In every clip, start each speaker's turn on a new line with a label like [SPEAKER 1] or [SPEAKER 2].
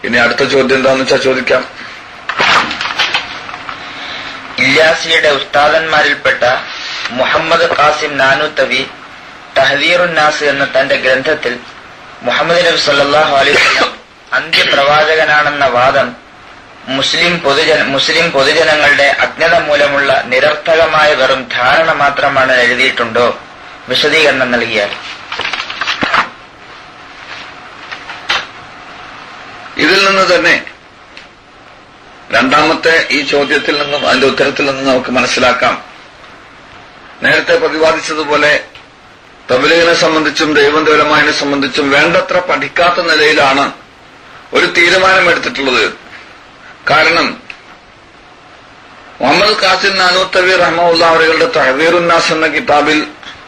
[SPEAKER 1] ഇനി അടുത്ത ചോദ്യം എന്താന്ന് വെച്ചാൽ ചോദിക്കാം
[SPEAKER 2] ഇല്യാസിയുടെ ഉസ്താദന്മാരിൽപ്പെട്ട മുഹമ്മദ് ഖാസിം നാനൂത്തവി തഹദീറുന്നാസ് എന്ന തന്റെ ഗ്രന്ഥത്തിൽ മുഹമ്മദ് നബി സല്ലല്ലാഹു അലൈഹി വസല്ലം അന്ത്യപ്രവാചകനാണെന്ന വാദം മുസ്ലിം പൊതുജന മുസ്ലിം പൊതുജനങ്ങളുടെ അജ്ഞത മൂലമുള്ള നിരർത്ഥകമായ വെറും ധാരണ മാത്രമാണ് എഴുതിയിട്ടുണ്ടോ വിശദീകരണം നൽകിയാൽ
[SPEAKER 1] ഇതിൽ നിന്ന് തന്നെ രണ്ടാമത്തെ ഈ ചോദ്യത്തിൽ നിന്നും അതിന്റെ ഉത്തരത്തിൽ നിന്നും നമുക്ക് മനസ്സിലാക്കാം നേരത്തെ പ്രതിപാദിച്ചതുപോലെ തബലീഗിനെ സംബന്ധിച്ചും ദൈവന്തപരമായതിനെ സംബന്ധിച്ചും വേണ്ടത്ര പഠിക്കാത്ത നിലയിലാണ് ഒരു തീരുമാനമെടുത്തിട്ടുള്ളത് കാരണം മുഹമ്മദ് ഖാസിം നാനൂത്തവി റഹ്മുല്ല അവരുടെ തഹവീറുന്നാസ് എന്ന കിതാബിൽ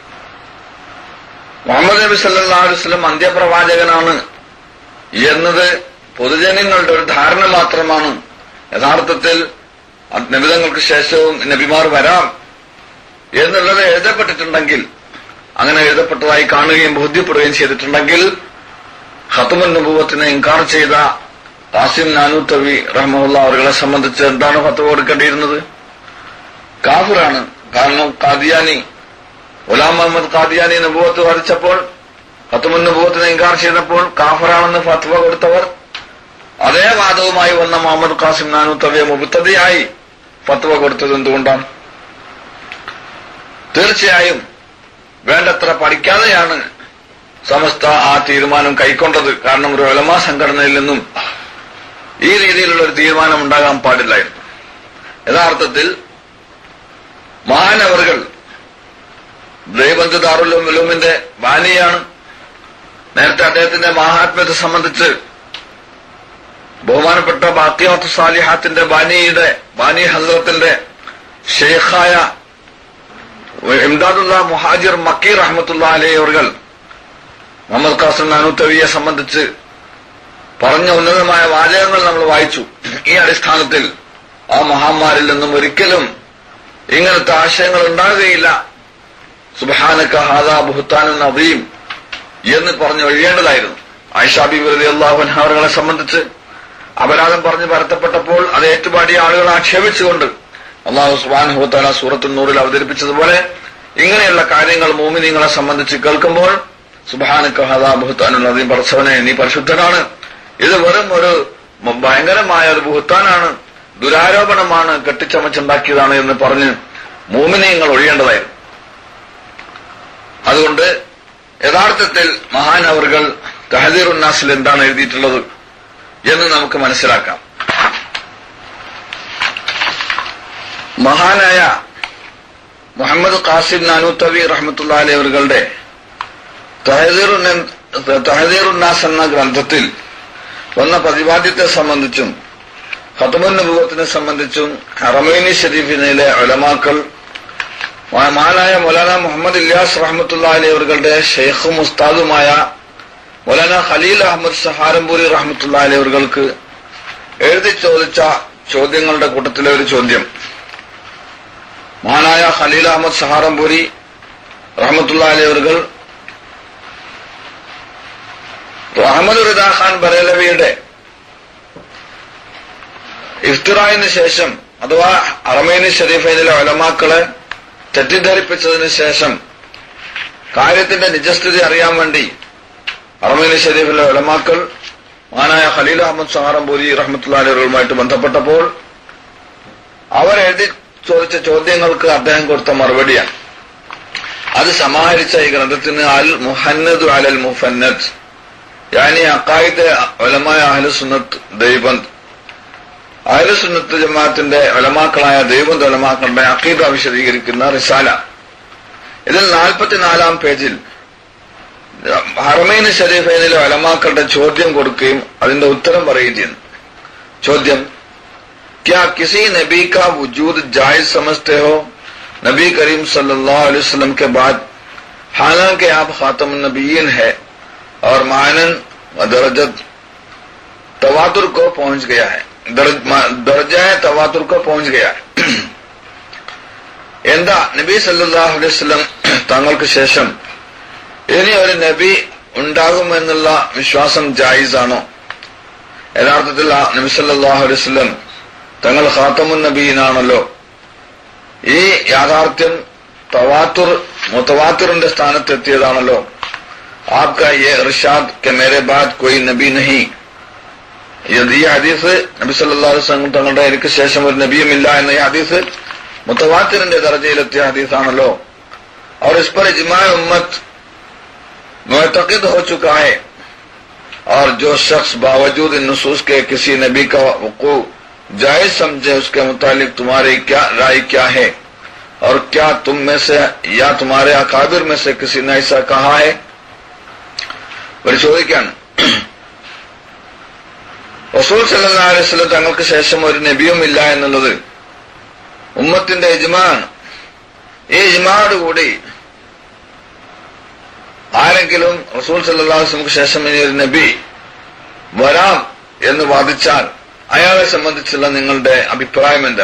[SPEAKER 1] മുഹമ്മദ് നബി സല്ലല്ലാഹു അലൈഹി വസല്ലം അന്ത്യപ്രവാചകനാണ് എന്നത് പൊതുജനങ്ങളുടെ ഒരു ധാരണ മാത്രമാണ് യഥാർത്ഥത്തിൽ നബിതങ്ങൾക്ക് ശേഷവും നബിമാർ വരാം എന്നുള്ളത് എഴുതപ്പെട്ടിട്ടുണ്ടെങ്കിൽ അങ്ങനെ എഴുതപ്പെട്ടതായി കാണുകയും ബോധ്യപ്പെടുകയും ചെയ്തിട്ടുണ്ടെങ്കിൽ ഹത്തുമൻ നബൂവത്തിനെ ഇൻകാർ ചെയ്ത കാസിം നാനൂത്തവി റഹ്മുല്ല അവരുകളെ സംബന്ധിച്ച് എന്താണ് ഫത്ത് കൊടുക്കേണ്ടിയിരുന്നത് കാഫിറാണ് കാരണം കാദിയാനി ഗുലാം മുഹമ്മദ് കാദിയാനി നബൂവത്ത് വരച്ചപ്പോൾ ഹത്തുമൻ നബൂവത്തിനെ ഇൻകാർ ചെയ്തപ്പോൾ കാഫറാണെന്ന് ഫത്വ കൊടുത്തവർ അതേ വാദവുമായി വന്ന മുഹമ്മദ് ഖാസിം നാനൂത്തവയെ മുബത്തതിയായി ഫത്വ കൊടുത്തത് എന്തുകൊണ്ടാണ് തീർച്ചയായും വേണ്ടത്ര പഠിക്കാതെയാണ് സമസ്ത ആ തീരുമാനം കൈക്കൊണ്ടത് കാരണം ഒരു ഒലമാ സംഘടനയിൽ നിന്നും ഈ രീതിയിലുള്ള ഒരു തീരുമാനം ഉണ്ടാകാൻ പാടില്ലായിരുന്നു യഥാർത്ഥത്തിൽ മഹാനവറുകൾ ദൈവന്ത് ദാറുൽ ഉലൂമിന്റെ ബാനിയാണ് നേരത്തെ അദ്ദേഹത്തിന്റെ മഹാത്മ്യത്തെ സംബന്ധിച്ച് ബഹുമാനപ്പെട്ട ബാക്കിയാത്ത് സാലിഹാത്തിന്റെ ബാനിയുടെ ബാനി ഹസറത്തിന്റെ ഷെയ്ഖായ ഇംദാദുല്ല മുഹാജിർ മക്കീർ റഹ്മത്തുള്ള അലി അവർകൾ മുഹമ്മദ് ഖാസിം നാനൂത്തവിയെ സംബന്ധിച്ച് പറഞ്ഞ ഉന്നതമായ വാചകങ്ങൾ നമ്മൾ വായിച്ചു ഈ അടിസ്ഥാനത്തിൽ ആ മഹാന്മാരിൽ നിന്നും ഒരിക്കലും ഇങ്ങനത്തെ ആശയങ്ങൾ ഉണ്ടാകുകയില്ല സുബാനക്ക ഹാദാ ബുഹത്താനും നദീം എന്ന് പറഞ്ഞു ഒഴിയേണ്ടതായിരുന്നു ആയിഷാബി വെറുതെ അള്ളാഹുൻ അവരുകളെ സംബന്ധിച്ച് അപരാധം പറഞ്ഞ് പരത്തപ്പെട്ടപ്പോൾ അത് ഏറ്റുപാടിയ ആളുകൾ ആക്ഷേപിച്ചുകൊണ്ട് അള്ളാഹു സുബാൻഹുത്താല സൂറത്തു നൂറിൽ അവതരിപ്പിച്ചതുപോലെ ഇങ്ങനെയുള്ള കാര്യങ്ങൾ മോമിനിങ്ങളെ സംബന്ധിച്ച് കേൾക്കുമ്പോൾ സുബാനക്ക ഹാദാ ബുഹത്താനും നദീം പറച്ചവനെ നീ പരിശുദ്ധനാണ് ഇത് വെറും ഒരു ഭയങ്കരമായ ഒരു ബുഹത്താനാണ് ദുരാരോപണമാണ് കെട്ടിച്ചമച്ചുണ്ടാക്കിയതാണ് എന്ന് പറഞ്ഞ് മോമിനിയങ്ങൾ ഒഴിയേണ്ടതായിരുന്നു അതുകൊണ്ട് യഥാർത്ഥത്തിൽ മഹാനവറുകൾ തഹദീർ ഉന്നാസിൽ എന്താണ് എഴുതിയിട്ടുള്ളത് എന്ന് നമുക്ക് മനസ്സിലാക്കാം മഹാനായ മുഹമ്മദ് ഖാസിം നാനൂത്തവി റഹ്മത്തുള്ള അലവറുകളുടെ തഹദീർ ഉന്നാസ് എന്ന ഗ്രന്ഥത്തിൽ വന്ന പ്രതിപാദ്യത്തെ സംബന്ധിച്ചും ഖത്തമുൻ നബുവത്തിനെ സംബന്ധിച്ചും ഹറമൈനി ഷരീഫിനിലെ ഒലമാക്കൾ മഹാനായ മൗലാന മുഹമ്മദ് ഇല്യാസ് റഹ്മത്തുള്ള അലി അവരുടെ ഷെയ്ഖും ഉസ്താദുമായ മൗലാന ഖലീൽ അഹമ്മദ് സഹാരംപൂരി റഹ്മത്തുള്ള അലി അവർക്ക് എഴുതി ചോദിച്ച ചോദ്യങ്ങളുടെ കൂട്ടത്തിലെ ഒരു ചോദ്യം മഹാനായ ഖലീൽ അഹമ്മദ് സഹാറംപൂരി റഹ്മത്തുള്ള അലി അവർ അഹമ്മദ് റിദാ ഖാൻ ബറേലവിയുടെ ഇഫ്തിറായിന് ശേഷം അഥവാ അറമേനി ഷരീഫൈനിലെ ഒലമാക്കളെ തെറ്റിദ്ധരിപ്പിച്ചതിന് ശേഷം കാര്യത്തിന്റെ നിജസ്ഥിതി അറിയാൻ വേണ്ടി അറമേനി ഷരീഫിലെ ഒലമാക്കൾ മഹാനായ ഖലീൽ അഹമ്മദ് സഹാറംപൂരി റഹ്മത്തുല്ലാലുമായിട്ട് ബന്ധപ്പെട്ടപ്പോൾ അവരെഴുതി ചോദിച്ച ചോദ്യങ്ങൾക്ക് അദ്ദേഹം കൊടുത്ത മറുപടിയാണ് അത് സമാഹരിച്ച ഈ ഗ്രന്ഥത്തിന് അൽ മുഹന്നദ് അലൽ മുഫന്നദ് യാനി അക്കായിദ് ഒലമായ അഹ്ലുസുന്നത്ത് ദൈബന്ത് അഹ്ലുസുന്നത്ത് ജമാഅത്തിന്റെ ഒലമാക്കളായ ദൈബന്ത് ഒലമാക്കളുടെ അക്കീദ വിശദീകരിക്കുന്ന റിസാല ഇതിൽ നാൽപ്പത്തിനാലാം പേജിൽ ഹറമൈൻ ഷരീഫൈനിലെ ഒലമാക്കളുടെ ചോദ്യം കൊടുക്കുകയും അതിന്റെ ഉത്തരം പറയുകയും ചെയ്യുന്നു ചോദ്യം क्या किसी नबी का वजूद जायज समझते हो नबी करीम सल्लल्लाहु अलैहि वसल्लम के बाद हालांकि आप खातम नबीन है और मानन दर्जत तवातुर को पहुंच गया है दर्जा तवातुर को पहुंच गया है എന്താ നബി സല്ലാഹു അലൈഹി വസല്ലം തങ്ങൾക്ക് ശേഷം ഇനി ഒരു നബി ഉണ്ടാകുമെന്നുള്ള വിശ്വാസം ജായിസാണോ യഥാർത്ഥത്തിൽ ആ നബിസല്ലാഹു അലൈവല്ലം തങ്ങൾ ഖാത്തമുൻ നബീനാണല്ലോ ഈ യാഥാർത്ഥ്യം തവാത്തുർ മുത്തവാത്തുറിന്റെ സ്ഥാനത്തെത്തിയതാണല്ലോ ആപ്ക യെ ഇർഷാദ് കെ മേരെ ബാദ് കോയി നബി നഹി ഇത് ഈ ഹദീസ് നബി സല്ലല്ലാഹു അലൈഹി വസല്ലം തങ്ങളുടെ എനിക്ക് ശേഷം ഒരു നബിയുമില്ല എന്ന ഈ ഹദീസ് മുത്തവാത്തിറിന്റെ ദർജയിലെത്തിയ ഹദീസാണല്ലോ और इस पर इजमा उम्मत मुतकद हो चुका है और जो शख्स बावजूद इन नसूस के किसी नबी का वकू जायज समझे उसके मुतालिक तुम्हारी क्या राय क्या है और क्या तुम में से या तुम्हारे अकाबिर में से किसी ने ऐसा कहा है പരിശോധിക്കാണ് റസൂൽ സല്ലാ അലൈഹി സ്വലം തങ്ങൾക്ക് ശേഷം ഒരു നബിയും ഇല്ല എന്നുള്ളത് ഉമ്മത്തിന്റെ യജമാണ് ഈ യജമാനോടുകൂടി ആരെങ്കിലും റസൂൽ സല്ലാസ്ലമുക്ക് ശേഷം ഇനി ഒരു നബി വരാം എന്ന് വാദിച്ചാൽ അയാളെ സംബന്ധിച്ചുള്ള നിങ്ങളുടെ അഭിപ്രായം എന്താ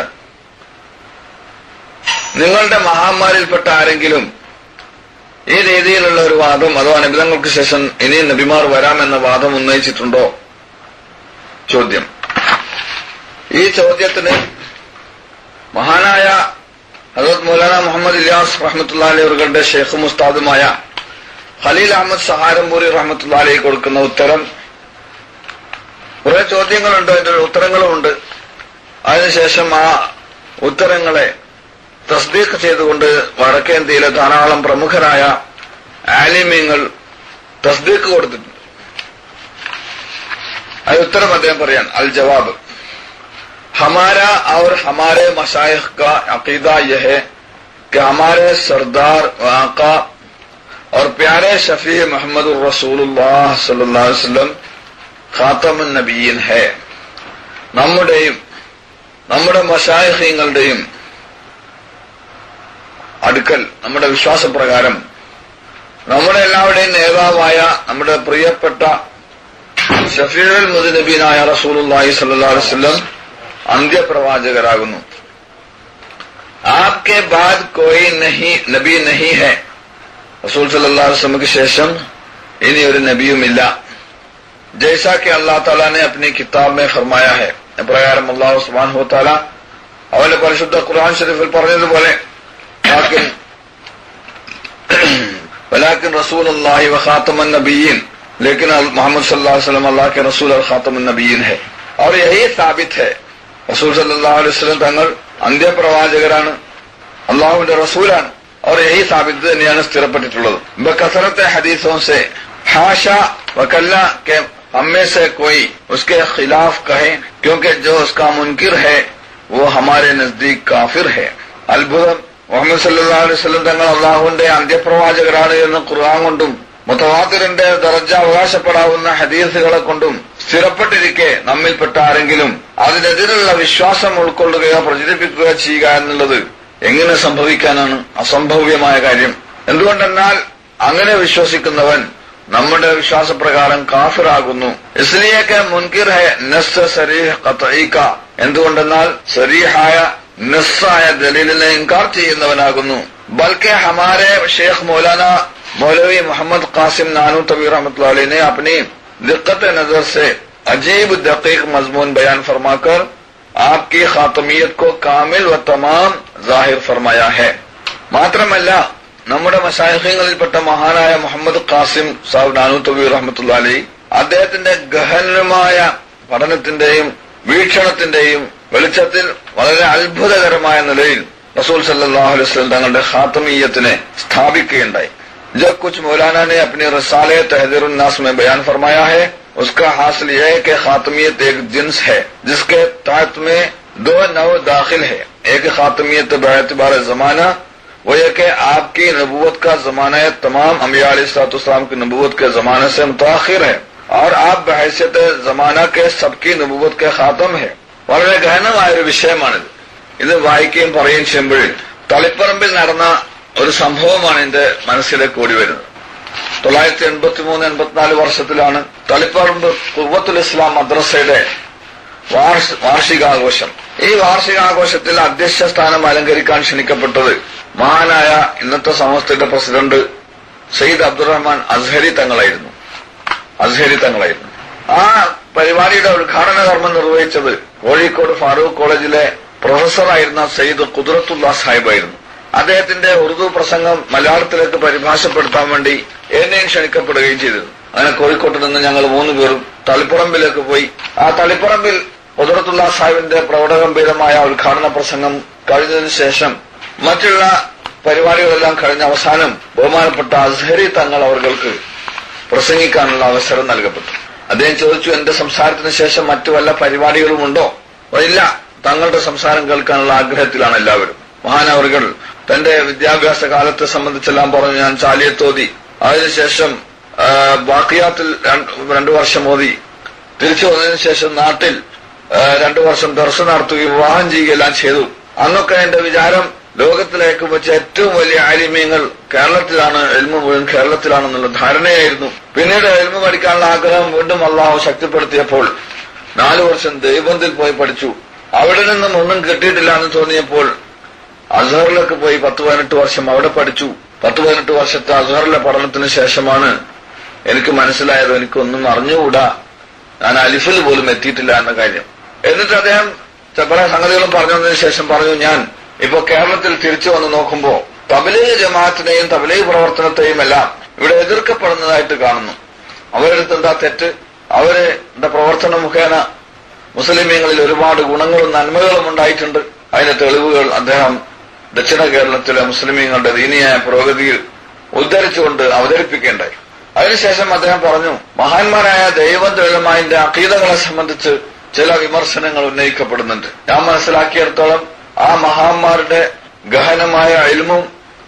[SPEAKER 1] നിങ്ങളുടെ മഹാന്മാരിൽപ്പെട്ട ആരെങ്കിലും ഈ രീതിയിലുള്ള ഒരു വാദം അഥവാ നബിതങ്ങൾക്ക് ശേഷം ഇനി നബിമാർ വരാമെന്ന വാദം ഉന്നയിച്ചിട്ടുണ്ടോ ചോദ്യം ഈ ചോദ്യത്തിന് മഹാനായ ഹസരത് മൗലാന മുഹമ്മദ് ഇലിയാസ് റഹ്മത്തുള്ള അലിവറുകളുടെ ഷെയ്ഖും ഉസ്താദുമായ ഖലീൽ അഹമ്മദ് സഹാരംപൂരി റഹ്മത്തുള്ള അലി കൊടുക്കുന്ന ഉത്തരം കുറെ ചോദ്യങ്ങളുണ്ട് അതിന്റെ ഉത്തരങ്ങളുമുണ്ട് അതിനുശേഷം ആ ഉത്തരങ്ങളെ തസ്ദീഖ് ചെയ്തുകൊണ്ട് വടക്കേന്ത്യയിലെ ധാരാളം പ്രമുഖരായ ആലിമ്യങ്ങൾ തസ്ദീഖ് കൊടുത്തിട്ടുണ്ട് അത് ഉത്തരം അദ്ദേഹം പറയാൻ അൽ ജവാബ് हमारा और हमारे मशाइख का अकीदा यह है कि हमारे सरदार व आका और प्यारे शफी मोहम्मद रसूलुल्लाह सल्लल्लाहु अलैहि वसल्लम ഖാത്തമുൻ നബീൻ ഹേ നമ്മുടെയും നമ്മുടെ മഷായഹീങ്ങളുടെയും അടുക്കൽ നമ്മുടെ വിശ്വാസപ്രകാരം നമ്മുടെ എല്ലാവരുടെയും നേതാവായ നമ്മുടെ പ്രിയപ്പെട്ട ഷഫീൽ മുദനബീനായ റസൂലുള്ളാഹി സല്ലല്ലാഹു അലൈഹി വസല്ലം അന്ത്യപ്രവാചകരാകുന്നു ആപ്കെ ബാദ് കോയി നഹി നബി നഹി ഹെ റസൂൽ സല്ലല്ലാഹു അലൈഹി വസല്ലമക്ക് ശേഷം ഇനി ഒരു നബിയുമില്ല जैसा कि अल्लाह ताला ने अपनी किताब में फरमाया है പ്രകാരം അള്ളാഹു സുബാൻ ഹോത്താല അവന്റെ പരിശുദ്ധ ഖുർആൻ ഷരീഫിൽ പറഞ്ഞതുപോലെ वलाकिन रसूल अल्लाह व खातमन नबीन लेकिन मोहम्मद सल्लल्लाहु अलैहि वसल्लम अल्लाह के रसूल और खातमन नबीन है और यही साबित है റസൂൽ സല്ലല്ലാഹു അലൈഹി വസല്ലം തങ്ങൾ അന്ത്യപ്രവാചകരാണ് അള്ളാഹുവിന്റെ റസൂലാണ് और यही साबित തന്നെയാണ് സ്ഥിരപ്പെട്ടിട്ടുള്ളത് ബക്കസറത്തെ ഹദീസോं से हाशा वकल्ला के हमें से कोई उसके खिलाफ कहे क्योंकि जो उसका मुनकिर है वो हमारे नजदीक काफिर है അത്ഭുതം മുഹമ്മദ് സല്ലാ അലൈഹി സ്വലം തങ്ങൾ അള്ളാഹുവിന്റെ അന്ത്യപ്രവാചകരാണ് എന്ന് ഖുർആൻ കൊണ്ടും മുത്തവാത്തിറിന്റെ ദർജ അവകാശപ്പെടാവുന്ന ഹദീസുകളെ കൊണ്ടും സ്ഥിരപ്പെട്ടിരിക്കെ നമ്മിൽപ്പെട്ട ആരെങ്കിലും അതിനെതിരുള്ള വിശ്വാസം ഉൾക്കൊള്ളുകയോ പ്രചരിപ്പിക്കുകയോ ചെയ്യുക എന്നുള്ളത് എങ്ങനെ സംഭവിക്കാനാണ് അസംഭവ്യമായ കാര്യം എന്തുകൊണ്ടെന്നാൽ അങ്ങനെ വിശ്വസിക്കുന്നവൻ നമ്മുടെ വിശ്വാസപ്രകാരം കാഫിറാകുന്നു ഇസ്ലിയൊക്കെ മുൻകിർ ഹെ നസ് സരീഹ് ഖത്ഈക എന്തുകൊണ്ടെന്നാൽ സരീഹായ നസ്സായ ദലീലിനെ ഇൻകാർ ചെയ്യുന്നവനാകുന്നു ബൽക്കെ ഹമാരെ ഷെയ്ഖ് മൗലാന मौलवी मोहम्मद कासिम नानू तबी रहमत ने अपनी दिक्कत नजर से अजीब दकीक मजमून बयान फरमाकर आपकी खातमियत को कामिल व तमाम जाहिर फरमाया है മാത്രമല്ല നമ്മുടെ മഷായഹങ്ങളിൽപ്പെട്ട മഹാനായ മുഹമ്മദ് ഖാസിം സാബ് നാനു തബി റഹ്മത്തുള്ള അലി അദ്ദേഹത്തിന്റെ ഗഹനമായ പഠനത്തിന്റെയും വീക്ഷണത്തിന്റെയും വെളിച്ചത്തിൽ വളരെ അത്ഭുതകരമായ നിലയിൽ റസൂൽ സല്ലാഹു അലൈഹി വസല്ലം തങ്ങളുടെ ഖാത്തമീയത്തിനെ സ്ഥാപിക്കുകയുണ്ടായി जब कुछ मौलाना ने अपने रसाले तहदीर उन्नास में बयान फरमाया है उसका हासिल यह है कि खातमियत एक जिन्स है जिसके तहत में दो नव दाखिल है एक खातमियत बेतबार जमाना वो यह कि आपकी नबूवत का जमाना तमाम अम्बिया इस्लाम की नबूवत के जमाने से मुताखिर है और आप बहैसियत जमाना के सबकी नबूवत के खातम है വളരെ ഗഹനമായ ഒരു വിഷയമാണിത് ഇത് വായിക്കുകയും പറയുകയും ചെയ്യുമ്പോൾ തളിപ്പറമ്പിൽ നടന്ന ഒരു സംഭവമാണ് എന്റെ മനസ്സിലേക്ക് ഓടി വരുന്നത് തൊള്ളായിരത്തി എൺപത്തി മൂന്ന് എൺപത്തിനാല് വർഷത്തിലാണ് തളിപ്പറമ്പ് കുവത്തുൽ ഇസ്ലാം മദ്രസയുടെ വാർഷികാഘോഷം ഈ വാർഷികാഘോഷത്തിൽ അധ്യക്ഷ സ്ഥാനം അലങ്കരിക്കാൻ ക്ഷണിക്കപ്പെട്ടത് മഹാനായ ഇന്നത്തെ സമസ്തയുടെ പ്രസിഡന്റ് സയ്യിദ് അബ്ദുറഹ്മാൻ അസ്ഹരി തങ്ങളായിരുന്നു അസ്ഹരി തങ്ങളായിരുന്നു ആ പരിപാടിയുടെ ഉദ്ഘാടന കർമ്മം നിർവഹിച്ചത് കോഴിക്കോട് ഫാറൂഖ് കോളേജിലെ പ്രൊഫസറായിരുന്ന സയ്യിദ് കുദ്റത്തുള്ള സാഹിബായിരുന്നു അദ്ദേഹത്തിന്റെ ഉറുദു പ്രസംഗം മലയാളത്തിലേക്ക് പരിഭാഷപ്പെടുത്താൻ വേണ്ടി എന്നെയും ക്ഷണിക്കപ്പെടുകയും ചെയ്തിരുന്നു അങ്ങനെ കോഴിക്കോട്ട് നിന്ന് ഞങ്ങൾ മൂന്ന് പേരും തളിപ്പറമ്പിലേക്ക് പോയി ആ തളിപ്പറമ്പിൽ കുദ്റത്തുള്ള സാഹിബിന്റെ പ്രൗഢഗംഭീരമായ ഉദ്ഘാടന പ്രസംഗം കഴിഞ്ഞതിനു ശേഷം മറ്റുള്ള പരിപാടികളെല്ലാം കഴിഞ്ഞ അവസാനം ബഹുമാനപ്പെട്ട അസ്ഹരി തങ്ങൾ അവർക്ക് പ്രസംഗിക്കാനുള്ള അവസരം നൽകപ്പെട്ടു അദ്ദേഹം ചോദിച്ചു എന്റെ സംസാരത്തിന് ശേഷം മറ്റു വല്ല പരിപാടികളുമുണ്ടോ ഇല്ല തങ്ങളുടെ സംസാരം കേൾക്കാനുള്ള ആഗ്രഹത്തിലാണ് എല്ലാവരും മഹാനവറുകൾ തന്റെ വിദ്യാഭ്യാസ കാലത്തെ സംബന്ധിച്ചെല്ലാം പറഞ്ഞു ഞാൻ ചാലിയത്തോതി അതിനുശേഷം ആ, ബാക്കിയാത്തിൽ രണ്ട് രണ്ടു വർഷം ഓതി തിരിച്ചു വന്നതിന് ശേഷം നാട്ടിൽ ആ, രണ്ടു വർഷം ദർശനം നടത്തുകയും വിവാഹം ചെയ്യുകയെല്ലാം ചെയ്തു അന്നൊക്കെ എന്റെ വിചാരം ലോകത്തിലേക്ക് വെച്ച ഏറ്റവും വലിയ ആലിമ്യങ്ങൾ കേരളത്തിലാണ് എൽമ മുഴുവൻ കേരളത്തിലാണെന്നുള്ള ധാരണയായിരുന്നു പിന്നീട് എൽമ പഠിക്കാനുള്ള ആഗ്രഹം വീണ്ടും അള്ളാഹു ശക്തിപ്പെടുത്തിയപ്പോൾ നാലു വർഷം ദൈവത്തിൽ പോയി പഠിച്ചു അവിടെ നിന്നും ഒന്നും കിട്ടിയിട്ടില്ല എന്ന് തോന്നിയപ്പോൾ അസഹറിലേക്ക് പോയി പത്ത് പതിനെട്ട് വർഷം അവിടെ പഠിച്ചു പത്ത് പതിനെട്ട് വർഷത്തെ അസഹറിലെ പഠനത്തിന് ശേഷമാണ് എനിക്ക് മനസ്സിലായത് എനിക്കൊന്നും അറിഞ്ഞുകൂടാ ഞാൻ അലിഫിൽ പോലും എത്തിയിട്ടില്ല എന്ന കാര്യം എന്നിട്ട് അദ്ദേഹം ച- പല സംഗതികളും പറഞ്ഞതിന് ശേഷം പറഞ്ഞു ഞാൻ ഇപ്പൊ കേരളത്തിൽ തിരിച്ചു വന്ന് നോക്കുമ്പോ തബലീഗ് ജമാഅത്തിനെയും തബലീഗ് പ്രവർത്തനത്തെയും എല്ലാം ഇവിടെ എതിർക്കപ്പെടുന്നതായിട്ട് കാണുന്നു അവരെടുത്ത് എന്താ തെറ്റ് അവരുടെ പ്രവർത്തന മുഖേന മുസ്ലിമീങ്ങളിൽ ഒരുപാട് ഗുണങ്ങളും നന്മകളും ഉണ്ടായിട്ടുണ്ട് അതിന്റെ തെളിവുകൾ അദ്ദേഹം ദക്ഷിണ കേരളത്തിലെ മുസ്ലിമീങ്ങളുടെ ദീനിയായ പുരോഗതിയിൽ ഉദ്ധരിച്ചുകൊണ്ട് അവതരിപ്പിക്കേണ്ടായി അതിനുശേഷം അദ്ദേഹം പറഞ്ഞു മഹാന്മാരായ ദൈവം ദൈവമായന്റെ അക്കീതകളെ സംബന്ധിച്ച് ചില വിമർശനങ്ങൾ ഉന്നയിക്കപ്പെടുന്നുണ്ട് ഞാൻ മനസ്സിലാക്കിയിടത്തോളം ആ മഹാന്മാരുടെ ഗഹനമായ ഇൽമും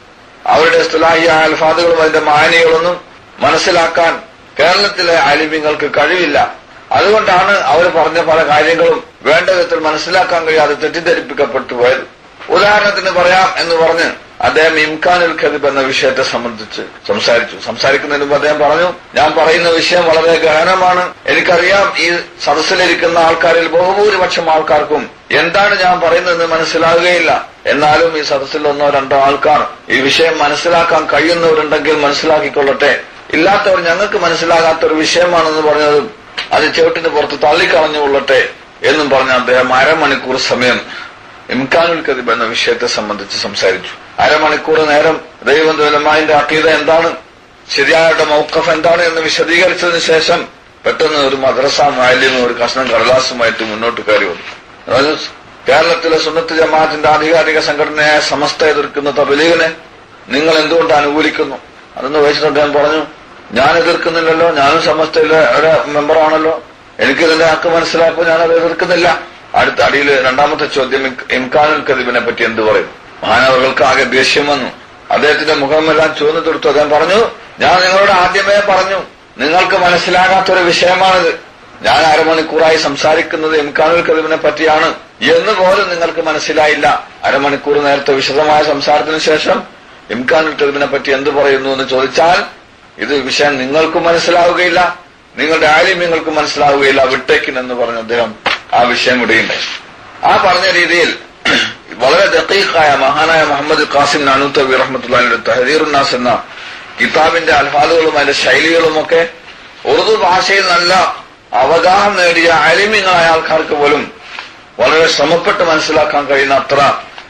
[SPEAKER 1] അവരുടെ സ്ഥലാഹിയ അൽഫാദുകളും അതിന്റെ മായനികളൊന്നും മനസ്സിലാക്കാൻ കേരളത്തിലെ ആലിമ്യങ്ങൾക്ക് കഴിവില്ല അതുകൊണ്ടാണ് അവർ പറഞ്ഞ പല കാര്യങ്ങളും വേണ്ട വിധത്തിൽ മനസ്സിലാക്കാൻ കഴിയാതെ തെറ്റിദ്ധരിപ്പിക്കപ്പെട്ടു പോയത് ഉദാഹരണത്തിന് പറയാം എന്ന് പറഞ്ഞ് അദ്ദേഹം ഇംകാനുൽ ഖദിബ് എന്ന വിഷയത്തെ സംബന്ധിച്ച് സംസാരിച്ചു സംസാരിക്കുന്നതിന് മുമ്പ് അദ്ദേഹം പറഞ്ഞു ഞാൻ പറയുന്ന വിഷയം വളരെ ഗഹനമാണ് എനിക്കറിയാം ഈ സദസ്സിലിരിക്കുന്ന ആൾക്കാരിൽ ബഹുഭൂരിപക്ഷം ആൾക്കാർക്കും എന്താണ് ഞാൻ പറയുന്നതെന്ന് മനസ്സിലാകുകയില്ല എന്നാലും ഈ സദസ്സിൽ ഒന്നോ രണ്ടോ ആൾക്കാർ ഈ വിഷയം മനസ്സിലാക്കാൻ കഴിയുന്നവരുണ്ടെങ്കിൽ മനസ്സിലാക്കിക്കൊള്ളട്ടെ ഇല്ലാത്തവർ ഞങ്ങൾക്ക് മനസ്സിലാകാത്ത ഒരു വിഷയമാണെന്ന് പറഞ്ഞതും അത് ചുവട്ടിന് പുറത്ത് തള്ളിക്കളഞ്ഞുകൊള്ളട്ടെ എന്നും പറഞ്ഞ അദ്ദേഹം അരമണിക്കൂർ സമയം ഇംകാനുൽ കദിബ് എന്ന വിഷയത്തെ സംബന്ധിച്ച് സംസാരിച്ചു അരമണിക്കൂർ നേരം ദൈവം ദുലമാന്റെ അക്കീത എന്താണ് ശരിയായ മൗക്കഫ് എന്താണ് എന്ന് വിശദീകരിച്ചതിന് ശേഷം പെട്ടെന്ന് ഒരു മദ്രസ മാലിന്യം ഒരു കഷ്ണം കടലാസുമായിട്ട് മുന്നോട്ട് കയറി വന്നു അതായത് കേരളത്തിലെ സുന്നത്ത് ജമാഅത്തിന്റെ ആധികാരിക സംഘടനയായ സമസ്ത എതിർക്കുന്ന തബലീഗിനെ നിങ്ങൾ എന്തുകൊണ്ട് അനുകൂലിക്കുന്നു അതെന്ന് ചോദിച്ചിട്ട് അദ്ദേഹം പറഞ്ഞു ഞാൻ എതിർക്കുന്നില്ലല്ലോ ഞാനും സമസ്തയിലെ ഒരു മെമ്പറാണല്ലോ എനിക്കിതിന്റെ ഹക്ക് മനസ്സിലാക്കുമ്പോൾ ഞാനത് എതിർക്കുന്നില്ല അടുത്ത അടിയിൽ രണ്ടാമത്തെ ചോദ്യം ഇം- ഇംകാനുൽ കദീബിനെ പറ്റി എന്ത് പറയും മാനവകൾക്ക് ആകെ ദേഷ്യം വന്നു അദ്ദേഹത്തിന്റെ മുഖമെല്ലാം ചുവന്നു തീർത്തു അദ്ദേഹം പറഞ്ഞു ഞാൻ നിങ്ങളോട് ആദ്യമേ പറഞ്ഞു നിങ്ങൾക്ക് മനസ്സിലാകാത്തൊരു വിഷയമാണിത് ഞാൻ അരമണിക്കൂറായി സംസാരിക്കുന്നത് ഇംകാനുൽ കദീബിനെ പറ്റിയാണ് എന്ന് പോലും നിങ്ങൾക്ക് മനസ്സിലായില്ല അരമണിക്കൂർ നേരത്തെ വിശദമായ സംസാരത്തിന് ശേഷം ഇംകാനുൽ കദീബിനെ പറ്റി എന്ത് പറയുന്നു എന്ന് ചോദിച്ചാൽ ഇത് വിഷയം നിങ്ങൾക്കും മനസ്സിലാവുകയില്ല നിങ്ങളുടെ ആലിമ്യങ്ങൾക്ക് മനസ്സിലാവുകയില്ല വിട്ടേക്കിനെന്ന് പറഞ്ഞ അദ്ദേഹം ആ വിഷയം ഇടുകയുണ്ടായി ആ പറഞ്ഞ രീതിയിൽ വളരെ ദക്കീഖായ മഹാനായ മുഹമ്മദ് ഖാസിം നാനൂത്തബി റഹ്മത്തുള്ളാഹിയുടെ തഹദീറുന്നാസ് എന്ന കിതാബിന്റെ അൽഫാദുകളും അതിന്റെ ശൈലികളുമൊക്കെ ഉറുദു ഭാഷയിൽ നല്ല അവഗാഹം നേടിയ അലിമ്യങ്ങളായ ആൾക്കാർക്ക് പോലും വളരെ ശ്രമപ്പെട്ട് മനസ്സിലാക്കാൻ കഴിയുന്ന അത്ര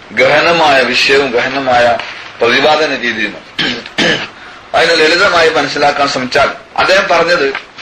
[SPEAKER 1] ഗഹനമായ വിഷയവും ഗഹനമായ പ്രതിപാദന രീതിയുമാണ് അതിന് ലളിതമായി മനസ്സിലാക്കാൻ ശ്രമിച്ചാൽ അദ്ദേഹം പറഞ്ഞത്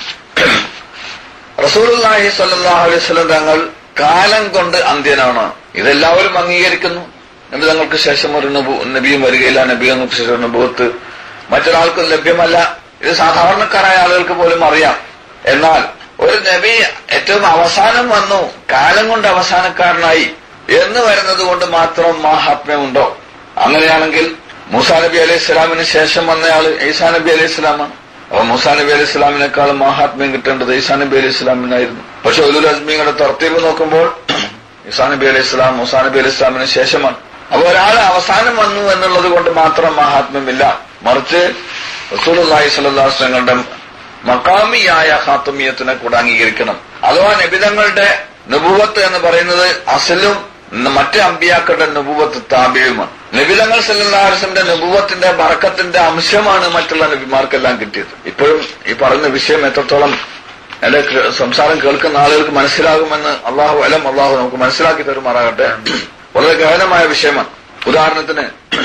[SPEAKER 1] റസൂലുള്ളാഹി സ്വല്ലല്ലാഹു അലൈഹി വസല്ലം തങ്ങൾ കാലം കൊണ്ട് അന്ത്യനാണ് ഇതെല്ലാവരും അംഗീകരിക്കുന്നു നബി തങ്ങൾക്ക് ശേഷം ഒരു നബു- നബിയും വരികയില്ല നബി തങ്ങൾക്ക് ശേഷം ഒരു നബുവത്ത് മറ്റൊരാൾക്കും ലഭ്യമല്ല ഇത് സാധാരണക്കാരായ ആളുകൾക്ക് പോലും അറിയാം എന്നാൽ ഒരു നബി ഏറ്റവും അവസാനം വന്നു കാലം കൊണ്ട് അവസാനക്കാരനായി എന്ന് വരുന്നത് കൊണ്ട് മാത്രം മാഹാത്മ്യമുണ്ടോ അങ്ങനെയാണെങ്കിൽ മൂസാ നബി അലൈഹി ഇസ്ലാമിന് ശേഷം വന്നയാള് ഈസാ നബി അലൈഹി ഇസ്ലാമാണ് അപ്പൊ മൂസാ നബി അലൈഹി ഇസ്ലാമിനേക്കാളും മഹാത്മ്യം കിട്ടേണ്ടത് ഈസാ നബി അലൈഹി ഇസ്ലാമിനായിരുന്നു പക്ഷെ ഉലുൽ അസ്മിയുടെ തർത്തീവ് നോക്കുമ്പോൾ ഈസാ നബി അലൈഹി ഇസ്ലാം മൂസാ നബി അലൈഹി ഇസ്ലാമിന് ശേഷമാണ് അപ്പൊ ഒരാൾ അവസാനം വന്നു എന്നുള്ളത് കൊണ്ട് മാത്രം മഹാത്മ്യമില്ല മറിച്ച് റസൂലുള്ളാഹി സ്വല്ലല്ലാഹു അലൈഹി വസല്ലമയുടെ മക്കാമിയായ ഖാത്തമിയത്തിനെ കൂടെ അംഗീകരിക്കണം അഥവാ നബിതങ്ങളുടെ നുബുവത്ത് എന്ന് പറയുന്നത് അസലും മറ്റ് അമ്പിയാക്കളുടെ നുബുവത്ത് താബിയുമാണ് നബിതങ്ങൾ സല്ലാസ്ലമിന്റെ നുബുവത്തിന്റെ ബറക്കത്തിന്റെ അംശമാണ് മറ്റുള്ള നബിമാർക്കെല്ലാം കിട്ടിയത് ഇപ്പോഴും ഈ പറയുന്ന വിഷയം എത്രത്തോളം എന്റെ കേ- സംസാരം കേൾക്കുന്ന ആളുകൾക്ക് മനസ്സിലാകുമെന്ന് അള്ളാഹു അലം അള്ളാഹു നമുക്ക് മനസ്സിലാക്കി തരുമാറാകട്ടെ വളരെ ഗഹനമായ വിഷയമാണ് ഉദാഹരണത്തിന്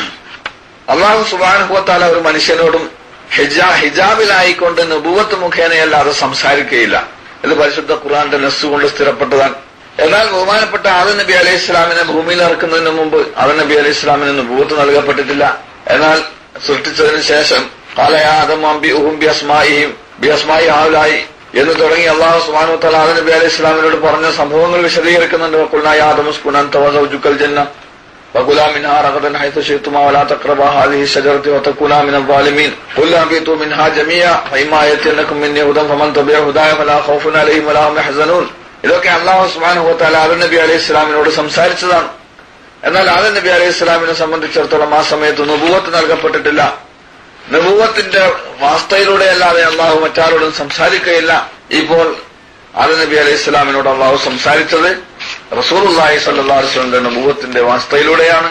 [SPEAKER 1] അള്ളാഹു സുബാനുഭവത്താല ഒരു മനുഷ്യനോടും ഹിജാ ഹിജാബിലായിക്കൊണ്ട് നുബുവത്ത് മുഖേനയല്ലാതെ സംസാരിക്കുകയില്ല ഇത് പരിശുദ്ധ ഖുർആന്റെ നെസ് കൊണ്ട് സ്ഥിരപ്പെട്ടതാണ് എന്നാൽ ബഹുമാനപ്പെട്ട ആദം നബി അലൈഹി ഇസ്ലാമിനെ ഭൂമിയിൽ ഇറക്കുന്നതിന് മുമ്പ് ആദം നബി അലൈഹി ഇസ്ലാമിന് നുബുവത്ത് നൽകപ്പെട്ടിട്ടില്ല എന്നാൽ സൃഷ്ടിച്ചതിന് ശേഷം കാലയാദം ബി അസ്മായിയും ബി അസ്മായി ആവുലായി എന്ന് തുടങ്ങി അള്ളാഹു സുബാനു തല ആദം നബി അലൈഹി ഇസ്ലാമിനോട് പറഞ്ഞ സംഭവങ്ങൾ വിശദീകരിക്കുന്നുണ്ട് കുൽനായാദമുസ്കുനാൻ തവസൗജുക്കൽ ജന്ന وكلا منها رغدا حيث شئتما ولا تقربا هذه الشجرة وتكونا من الظالمين قل اهبطوا منها جميعا فإما يأتينكم مني هدى فمن تبع هداي فلا خوف عليهم ولا هم يحزنون ഇതൊക്കെ അള്ളാഹു സുബ്ഹാനഹു വതആല ആദം നബി അലൈഹി ഇസ്ലാമിനോട് സംസാരിച്ചതാണ് എന്നാൽ ആദം നബി അലൈഹി ഇസ്ലാമിനെ സംബന്ധിച്ചിടത്തോളം ആ സമയത്ത് നുബുവത്ത് നൽകപ്പെട്ടിട്ടില്ല നുബുവത്തിന്റെ വാസ്തയിലൂടെ അല്ലാതെ അള്ളാഹു മറ്റാരോടും സംസാരിക്കുകയില്ല ഇപ്പോൾ ആദം നബി അലൈഹി ഇസ്ലാമിനോട് അള്ളാഹു സംസാരിച്ചത് റസൂലുള്ളാഹി സ്വല്ലല്ലാഹു അലൈഹി വസല്ലം നബുവത്തിന്റെ വാസ്തയിലൂടെയാണ്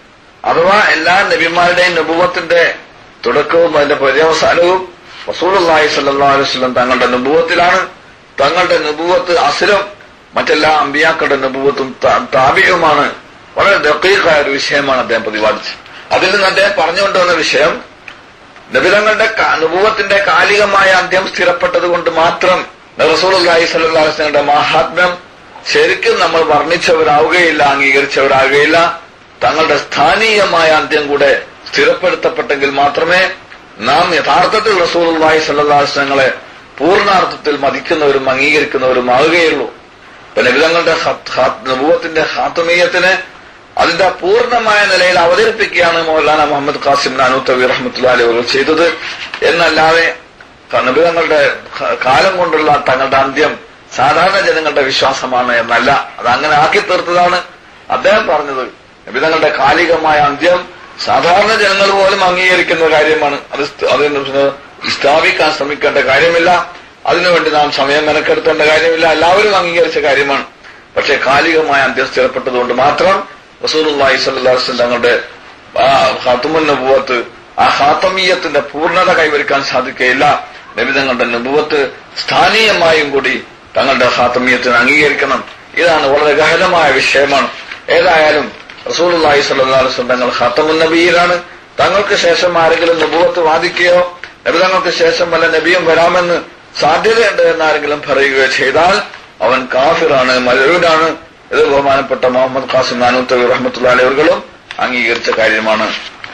[SPEAKER 1] അഥവാ എല്ലാ നബിമാരുടെയും നബുവത്തിന്റെ തുടക്കവും അതിന്റെ പര്യവസാനവും റസൂലുള്ളാഹി സ്വല്ലല്ലാഹു അലൈഹി വസല്ലം തങ്ങളുടെ നബുവത്തിലാണ് തങ്ങളുടെ നബുവത്ത് അസുരം മറ്റെല്ലാ അമ്പിയാക്കളുടെ നബുവത്തും താ- താപികവുമാണ് വളരെ ദക്കീക്കായ ഒരു വിഷയമാണ് അദ്ദേഹം പ്രതിപാദിച്ചത് അതിൽ നിന്ന് അദ്ദേഹം പറഞ്ഞുകൊണ്ടുവന്ന വിഷയം നബിതങ്ങളുടെ അനുഭവത്തിന്റെ കാലികമായ അന്ത്യം സ്ഥിരപ്പെട്ടത് കൊണ്ട് മാത്രം റസൂലുള്ളാഹി സ്വല്ലല്ലാഹു അലൈഹി വസല്ലമയുടെ മഹാത്മ്യം ശരിക്കും നമ്മൾ വർണ്ണിച്ചവരാവുകയില്ല അംഗീകരിച്ചവരാകുകയില്ല തങ്ങളുടെ സ്ഥാനീയമായ അന്ത്യം കൂടെ സ്ഥിരപ്പെടുത്തപ്പെട്ടെങ്കിൽ മാത്രമേ നാം യഥാർത്ഥത്തിൽ റസൂലുള്ളാഹി സ്വല്ലല്ലാഹു അലൈഹി വസല്ലമകളെ പൂർണ്ണാർത്ഥത്തിൽ മതിക്കുന്നവരും അംഗീകരിക്കുന്നവരും ആവുകയുള്ളൂ ഇപ്പൊ നബിതങ്ങളുടെ നബുവത്തിന്റെ ഹാത്തുമീയത്തിന് അതിന്റെ പൂർണ്ണമായ നിലയിൽ അവതരിപ്പിക്കുകയാണ് മൗലാന മുഹമ്മദ് ഖാസിം നാനൂത്തവി റഹ്മത്തുല്ലാലി അവർ ചെയ്തത് എന്നല്ലാതെ നബിതങ്ങളുടെ കാലം കൊണ്ടുള്ള തങ്ങളുടെ അന്ത്യം സാധാരണ ജനങ്ങളുടെ വിശ്വാസമാണ് എന്നല്ല അത് അങ്ങനെ ആക്കി തീർത്തതാണ് അദ്ദേഹം പറഞ്ഞത് നബിതങ്ങളുടെ കാലികമായ അന്ത്യം സാധാരണ ജനങ്ങൾ പോലും അംഗീകരിക്കുന്ന കാര്യമാണ് അത് സ്ഥ- അതിന് സ്ഥാപിക്കാൻ ശ്രമിക്കേണ്ട കാര്യമില്ല അതിനുവേണ്ടി നാം സമയം മെനക്കെടുത്തേണ്ട കാര്യമില്ല എല്ലാവരും അംഗീകരിച്ച കാര്യമാണ് പക്ഷേ കാലികമായ അന്ത്യം സ്ഥിരപ്പെട്ടതുകൊണ്ട് മാത്രം റസൂലുള്ളാഹി സ്വല്ലല്ലാഹു അലൈഹി വസല്ലം തങ്ങളുടെ ആ ഖാത്തുമുൻ നബുവത്ത് ആ ഖാത്തമീയത്തിന്റെ പൂർണ്ണത കൈവരിക്കാൻ സാധിക്കുകയില്ല നബി തങ്ങളുടെ നബുവത്ത് സ്ഥാനീയമായും കൂടി തങ്ങളുടെ ഖാത്തമീയത്തിന് അംഗീകരിക്കണം ഇതാണ് വളരെ ഗഹനമായ വിഷയമാണ് ഏതായാലും റസൂലുള്ളാഹി സ്വല്ലല്ലാഹു അലൈഹി വസല്ലം തങ്ങൾ ഖാത്തമുൻ നബിയിലാണ് തങ്ങൾക്ക് ശേഷം ആരെങ്കിലും നബുവത്ത് വാദിക്കുകയോ നബി തങ്ങൾക്ക് ശേഷം വല്ല നബിയും വരാമെന്ന് സാധ്യതയുണ്ട് എന്നാരെങ്കിലും പറയുകയോ ചെയ്താൽ അവൻ കാഫിറാണ് മലരൂരാണ് ഇത് ബഹുമാനപ്പെട്ട മുഹമ്മദ് ഖാസിം നാനൂത്തവി റഹ്മത്തുള്ള അലവர்களுം അംഗീകരിച്ച കാര്യമാണ്